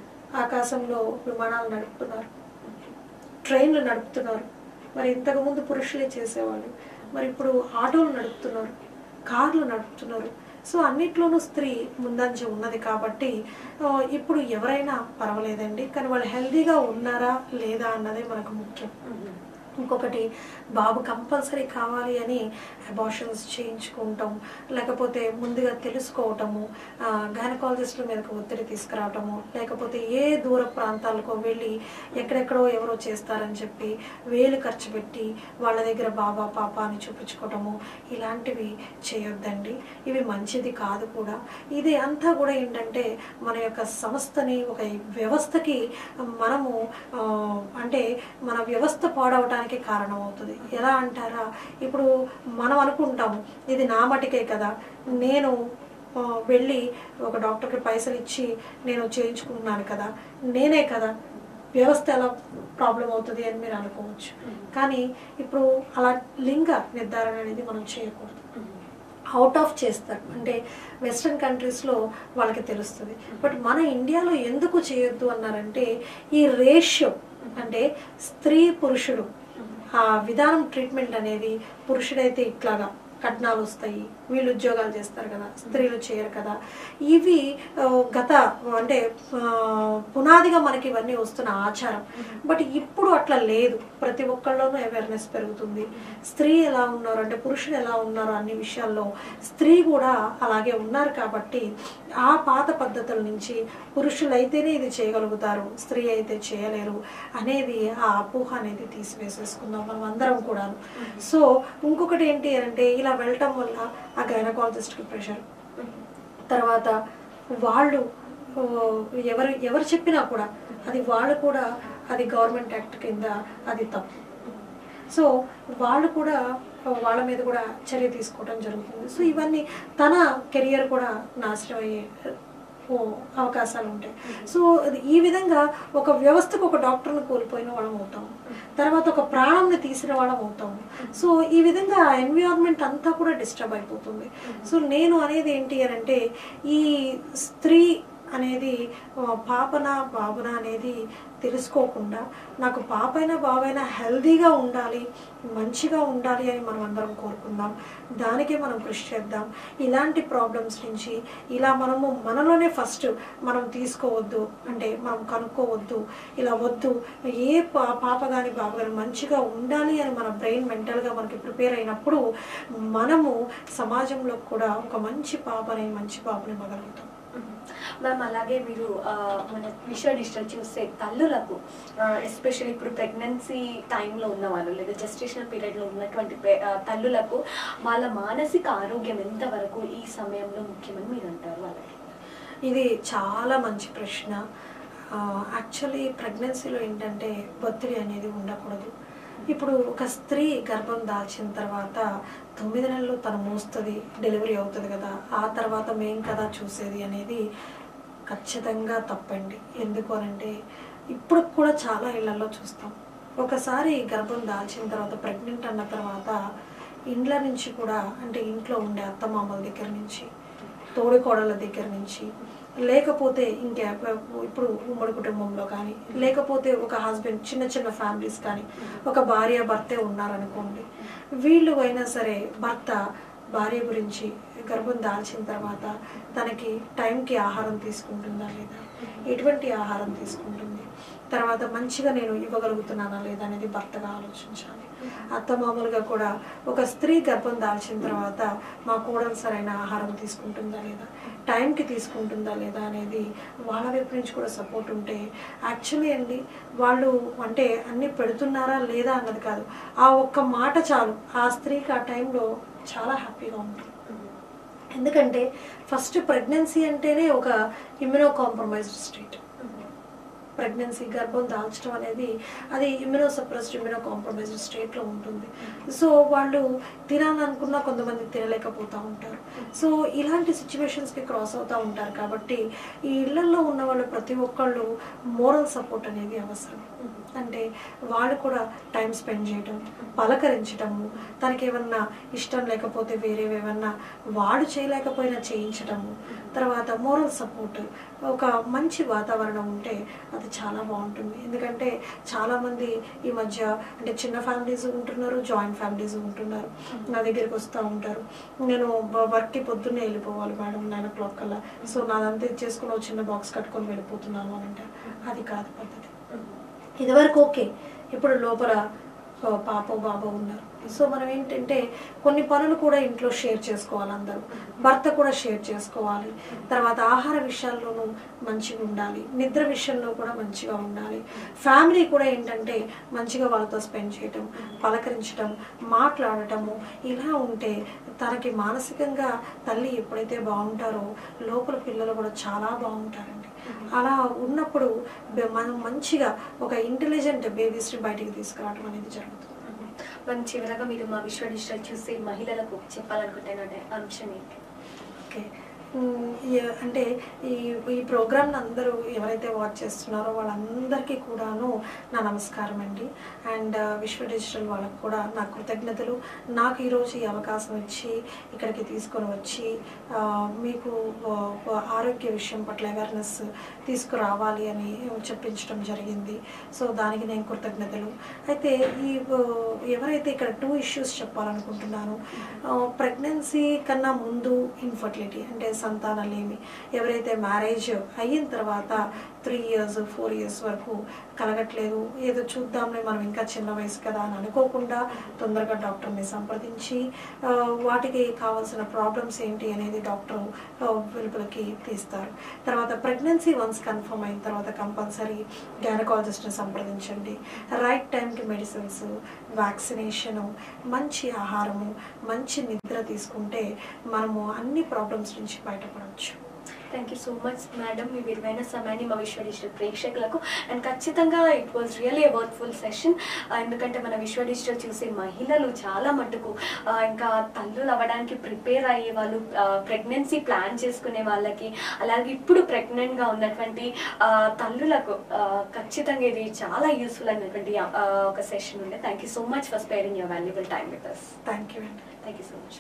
ఆకాశంలో విమానాలు నడుపుతున్నారు ట్రైన్లు నడుపుతున్నారు మరి ఇంతకుముందు పురుషులే చేసేవాళ్ళు మరి ఇప్పుడు ఆటోలు నడుపుతున్నారు కార్లు నడుపుతున్నారు సో అన్నిట్లోనూ స్త్రీ ముందంజ ఉన్నది కాబట్టి ఆ, ఇప్పుడు ఎవరైనా పర్వాలేదండి కానీ వాళ్ళు హెల్దీగా ఉన్నారా లేదా అన్నదే మనకు ముఖ్యం ఇంకొకటి బాబు కంపల్సరీ కావాలి అని అబార్షన్స్ చేయించుకుంటాం లేకపోతే ముందుగా తెలుసుకోవటము గైనకాలజిస్టుల మీదకి ఒత్తిడి తీసుకురావటము లేకపోతే ఏ దూర ప్రాంతాలకు వెళ్ళి ఎక్కడెక్కడో ఎవరో చేస్తారని చెప్పి వేలు ఖర్చు పెట్టి వాళ్ళ దగ్గర బాబా పాప అని చూపించుకోవటము ఇలాంటివి చేయొద్దండి ఇవి మంచిది కాదు కూడా ఇది అంతా కూడా ఏంటంటే మన యొక్క సంస్థని ఒక వ్యవస్థకి మనము ఆ, అంటే మన వ్యవస్థ పాడవటానికి కారణం అవుతుంది ఎలా అంటారా ఇప్పుడు మనం అనుకుంటాము ఇది నా మటుకే కదా నేను ఆ, వెళ్ళి ఒక డాక్టర్కి పైసలు ఇచ్చి నేను చేయించుకుంటున్నాను కదా నేనే కదా వ్యవస్థ ఎలా ప్రాబ్లం అవుతుంది అని మీరు అనుకోవచ్చు కానీ ఇప్పుడు అలా లింగ నిర్ధారణ అనేది మనం చేయకూడదు అవుట్ ఆఫ్ చేస్తారు అంటే వెస్ట్రన్ కంట్రీస్లో వాళ్ళకి తెలుస్తుంది బట్ మన ఇండియాలో ఎందుకు చేయొద్దు అన్నారంటే ఈ రేషియో అంటే స్త్రీ పురుషుడు ఆ విధానం ట్రీట్మెంట్ అనేది పురుషుడైతే ఇట్లాగా కట్నాలు వస్తాయి వీళ్ళు ఉద్యోగాలు చేస్తారు కదా స్త్రీలు చేయరు కదా ఇవి ఆ, గత అంటే ఆ, పునాదిగా మనకి ఇవన్నీ వస్తున్న ఆచారం బట్ ఇప్పుడు అట్లా లేదు ప్రతి ఒక్కళ్ళలోనూ అవేర్నెస్ పెరుగుతుంది స్త్రీ ఎలా ఉన్నారు అంటే పురుషుడు ఎలా ఉన్నారు అన్ని విషయాల్లో స్త్రీ కూడా అలాగే ఉన్నారు కాబట్టి ఆ పాత పద్ధతుల నుంచి పురుషులైతేనే ఇది చేయగలుగుతారు స్త్రీ అయితే చేయలేరు అనేది ఆ అపోహ అనేది తీసివేసేసుకుందాం మనం అందరం కూడా సో ఇంకొకటి ఏంటి అంటే ఇలా వెళ్ళటం వల్ల ఆ గైనకాలజిస్ట్కి ప్రెషర్ తర్వాత వాళ్ళు ఓ, ఎవరు ఎవరు చెప్పినా కూడా అది వాళ్ళు కూడా అది గవర్నమెంట్ యాక్ట్ కింద అది తప్పు సో వాళ్ళు కూడా వాళ్ళ మీద కూడా చర్య తీసుకోవడం జరుగుతుంది సో ఇవన్నీ తన కెరియర్ కూడా నాశనం అయ్యే ఓ అవకాశాలు ఉంటాయి సో అది ఈ విధంగా ఒక వ్యవస్థకు ఒక డాక్టర్ని కోల్పోయిన వాళ్ళం అవుతాం తర్వాత ఒక ప్రాణంని తీసిన వాళ్ళం అవుతాం సో ఈ విధంగా ఎన్విరాన్మెంట్ అంతా కూడా డిస్టర్బ్ అయిపోతుంది సో నేను అనేది ఏంటి అని అంటే ఈ స్త్రీ అనేది ఆ, పాపన బాబున అనేది తెలుసుకోకుండా నాకు పాపైనా బాబైనా హెల్దీగా ఉండాలి మంచిగా ఉండాలి అని మనం అందరం కోరుకుందాం దానికే మనం కృషి చేద్దాం ఇలాంటి ప్రాబ్లమ్స్ నుంచి ఇలా మనము మనలోనే ఫస్ట్ మనం తీసుకోవద్దు అంటే మనం కనుక్కోవద్దు ఇలా వద్దు ఏ పా పాప కానీ బాబు కానీ మంచిగా ఉండాలి అని మన బ్రెయిన్ మెంటల్గా మనకి ప్రిపేర్ అయినప్పుడు మనము సమాజంలో కూడా ఒక మంచి పాపని మంచి పాపని ఇవ్వగలుగుతాం మ్యామ్ అలాగే మీరు ఆ, మన విషయ డిజిటల్ చూస్తే తల్లులకు ఎస్పెషల్లీ ఇప్పుడు ప్రెగ్నెన్సీ టైంలో ఉన్న వాళ్ళు లేదా జస్టేషనల్ పీరియడ్లో ఉన్నటువంటి పే- ఆ, తల్లులకు వాళ్ళ మానసిక ఆరోగ్యం ఎంతవరకు ఈ సమయంలో ముఖ్యమని మీరు అంటారు వాళ్ళకి ఇది చాలా మంచి ప్రశ్న యాక్చువల్లీ ప్రెగ్నెన్సీలో ఏంటంటే ఒత్తిడి అనేది ఉండకూడదు ఇప్పుడు ఒక స్త్రీ గర్భం దాల్చిన తర్వాత తొమ్మిది నెలలు తను మోస్తుంది డెలివరీ అవుతుంది కదా ఆ తర్వాత మేం కదా చూసేది అనేది ఖచ్చితంగా తప్పండి ఎందుకు అనంటే ఇప్పుడు కూడా చాలా ఇళ్లలో చూస్తాం ఒకసారి గర్భం దాల్చిన తర్వాత ప్రెగ్నెంట్ అన్న తర్వాత ఇండ్ల నుంచి కూడా అంటే ఇంట్లో ఉండే అత్తమామల దగ్గర నుంచి తోడికోడళ్ళ దగ్గర నుంచి లేకపోతే ఇంకా ఇప్పుడు ఉమ్మడి కుటుంబంలో కానీ లేకపోతే ఒక హస్బెండ్ చిన్న చిన్న ఫ్యామిలీస్ కానీ ఒక భార్య భర్తే ఉన్నారనుకోండి వీళ్ళు అయినా సరే భర్త భార్య గురించి గర్భం దాల్చిన తర్వాత తనకి టైంకి ఆహారం తీసుకుంటుందా లేదా ఎటువంటి ఆహారం తీసుకుంటుంది తర్వాత మంచిగా నేను ఇవ్వగలుగుతున్నానా లేదా అనేది భర్తగా ఆలోచించాలి అత్త మామూలుగా కూడా ఒక స్త్రీ గర్భం దాల్చిన తర్వాత మా కోడలు సరైన ఆహారం తీసుకుంటుందా లేదా టైంకి తీసుకుంటుందా లేదా అనేది వాళ్ళ వైపు నుంచి కూడా సపోర్ట్ ఉంటే యాక్చువల్లీ అండి వాళ్ళు అంటే అన్ని పెడుతున్నారా లేదా అన్నది కాదు ఆ ఒక్క మాట చాలు ఆ స్త్రీకి ఆ టైంలో చాలా హ్యాపీగా ఉంటుంది ఎందుకంటే ఫస్ట్ ప్రెగ్నెన్సీ అంటేనే ఒక ఇమ్యూనో కాంప్రమైజ్డ్ స్టేట్ ప్రెగ్నెన్సీ గర్భం దాల్చడం అనేది అది ఇమ్యూనో సప్రెస్డ్ ఇమ్యూనో కాంప్రమైజ్డ్ స్టేట్లో ఉంటుంది సో వాళ్ళు తినాలనుకున్నా కొంతమంది తినలేకపోతూ ఉంటారు సో ఇలాంటి సిచ్యువేషన్స్కి క్రాస్ అవుతూ ఉంటారు కాబట్టి ఈ ఇళ్లలో ఉన్న వాళ్ళు ప్రతి ఒక్కళ్ళు మోరల్ సపోర్ట్ అనేది అవసరం అంటే వాళ్ళు కూడా టైం స్పెండ్ చేయడం పలకరించడము తనకి ఏమన్నా ఇష్టం లేకపోతే వేరేవి ఏమన్నా వాడు చేయలేకపోయినా చేయించడము తర్వాత మోరల్ సపోర్ట్ ఒక మంచి వాతావరణం ఉంటే అది చాలా బాగుంటుంది ఎందుకంటే చాలామంది ఈ మధ్య అంటే చిన్న ఫ్యామిలీస్ ఉంటున్నారు జాయింట్ ఫ్యామిలీస్ ఉంటున్నారు నా దగ్గరికి వస్తూ ఉంటారు నేను బ- వర్క్కి పొద్దున్నే వెళ్ళిపోవాలి మేడం నైన్ ఓ క్లాక్ కల్లా సో నాదంతా ఇచ్చేసుకుని ఒక చిన్న బాక్స్ కట్టుకొని వెళ్ళిపోతున్నాను అని అంటే అది కాదు పద్ధతి ఇదివరకు ఓకే ఇప్పుడు లోపల ఆ, పాప బాబా ఉన్నారు సో మనం ఏంటంటే కొన్ని పనులు కూడా ఇంట్లో షేర్ చేసుకోవాలి అందరూ భర్త కూడా షేర్ చేసుకోవాలి తర్వాత ఆహార విషయాల్లోనూ మంచిగా ఉండాలి నిద్ర విషయంలో కూడా మంచిగా ఉండాలి ఫ్యామిలీ కూడా ఏంటంటే మంచిగా వాళ్ళతో స్పెండ్ చేయటం పలకరించడం మాట్లాడటము ఇలా ఉంటే తనకి మానసికంగా తల్లి ఎప్పుడైతే బాగుంటారో లోపల పిల్లలు కూడా చాలా బాగుంటారండి అలా ఉన్నప్పుడు బె- మనం మంచిగా ఒక ఇంటెలిజెంట్ బేబీస్ని బయటికి తీసుకురావడం అనేది జరుగుతుంది మనం చివరగా మీరు మా విశ్వ డిజిటల్ చూసి మహిళలకు చెప్పాలనుకుంటున్న అంశం ఏంటి ఓకే ఉమ్, ఈ- అంటే ఈ ఈ ప్రోగ్రామ్ అందరూ ఎవరైతే వాచ్ చేస్తున్నారో వాళ్ళందరికీ కూడాను నా నమస్కారం అండి అండ్ విశ్వ డిజిటల్ వాళ్ళకు కూడా నా కృతజ్ఞతలు నాకు ఈరోజు ఈ అవకాశం ఇచ్చి ఇక్కడికి తీసుకొని వచ్చి ఆ, మీకు ఆ, ఆ, ఆరోగ్య విషయం పట్ల అవేర్నెస్ తీసుకురావాలి అని చెప్పించడం జరిగింది సో దానికి నేను కృతజ్ఞతలు అయితే ఈ ఆ, ఎవరైతే ఇక్కడ టూ ఇష్యూస్ చెప్పాలనుకుంటున్నాను ప్రెగ్నెన్సీ కన్నా ముందు ఇన్ఫర్టిలిటీ అంటే సంతానలేమి ఎవరైతే మ్యారేజ్ అయిన తర్వాత త్రీ ఇయర్స్ ఫోర్ ఇయర్స్ వరకు కలగట్లేదు ఏదో చూద్దాంలే మనం ఇంకా చిన్న వయసు కదా అని అనుకోకుండా తొందరగా డాక్టర్ని సంప్రదించి ఆ, వాటికి కావాల్సిన ప్రాబ్లమ్స్ ఏంటి అనేది డాక్టర్ ఆ, వెలుపలకి తీస్తారు తర్వాత ప్రెగ్నెన్సీ వన్స్ కన్ఫర్మ్ అయిన తర్వాత కంపల్సరీ గైనకాలజిస్ట్ని సంప్రదించండి రైట్ టైంకి మెడిసిన్స్ వ్యాక్సినేషను మంచి ఆహారము మంచి నిద్ర తీసుకుంటే మనము అన్ని ప్రాబ్లమ్స్ నుంచి బయటపడవచ్చు thank you so much madam మీ విలువైన సమయాన్ని మా విశ్వ డిజిటల్ ప్రేక్షకులకు అండ్ ఖచ్చితంగా it was really a worthful session ఎందుకంటే మన విశ్వ డిజిటల్ చూసే మహిళలు చాలా మట్టుకు ఆ, ఇంకా తల్లులు అవ్వడానికి ప్రిపేర్ అయ్యే వాళ్ళు ప్రెగ్నెన్సీ ప్లాన్ చేసుకునే వాళ్ళకి అలాగే ఇప్పుడు ప్రెగ్నెంట్గా ఉన్నటువంటి ఆ, తల్లులకు ఆ, ఖచ్చితంగా ఇది చాలా యూస్ఫుల్ అయినటువంటి ఆ, ఒక సెషన్ ఉండే thank you so much for sparing your valuable time with us thank you అండి థ్యాంక్ యూ సో మచ్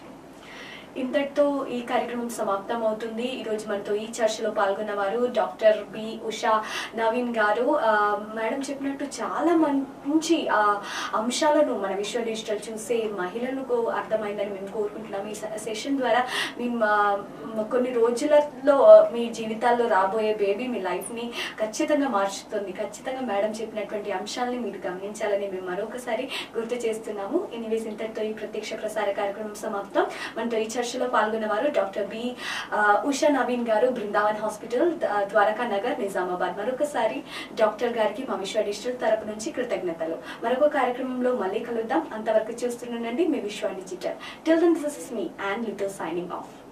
ఇంతటితో ఈ కార్యక్రమం సమాప్తం అవుతుంది ఈ రోజు మనతో ఈ చర్చలో పాల్గొన్న వారు డాక్టర్ బి ఉషా నవీన్ గారు ఆ, మేడం చెప్పినట్టు చాలా మంచి ఆ, అంశాలను మన విశ్వ డిజిటల్ చూసే మహిళలకు అర్థమైందని మేము కోరుకుంటున్నాం ఈ సె- సెషన్ ద్వారా మేము ఆ, కొన్ని రోజులలో మీ జీవితాల్లో రాబోయే బేబీ మీ లైఫ్ని ఖచ్చితంగా మార్చుతుంది ఖచ్చితంగా మేడం చెప్పినటువంటి అంశాలని మీరు గమనించాలని మేము మరొకసారి గుర్తు చేస్తున్నాము ఎనీవేస్ ఇంతటితో ఈ ప్రత్యక్ష ప్రసార కార్యక్రమం సమాప్తం మనతో ఈ చర్చలో పాల్గొన్న వారు డాక్టర్ బి ఆ, ఉషా నవీన్ గారు బృందావన్ హాస్పిటల్ ద- ద్వారకా నగర్ నిజామాబాద్ మరొకసారి డాక్టర్ గారికి మా విశ్వ డిజిటల్ తరపు నుంచి కృతజ్ఞతలు మరొక కార్యక్రమంలో మళ్ళీ కలుద్దాం అంతవరకు చూస్తుండండి మీ Vishwa digital till then this is me and little signing of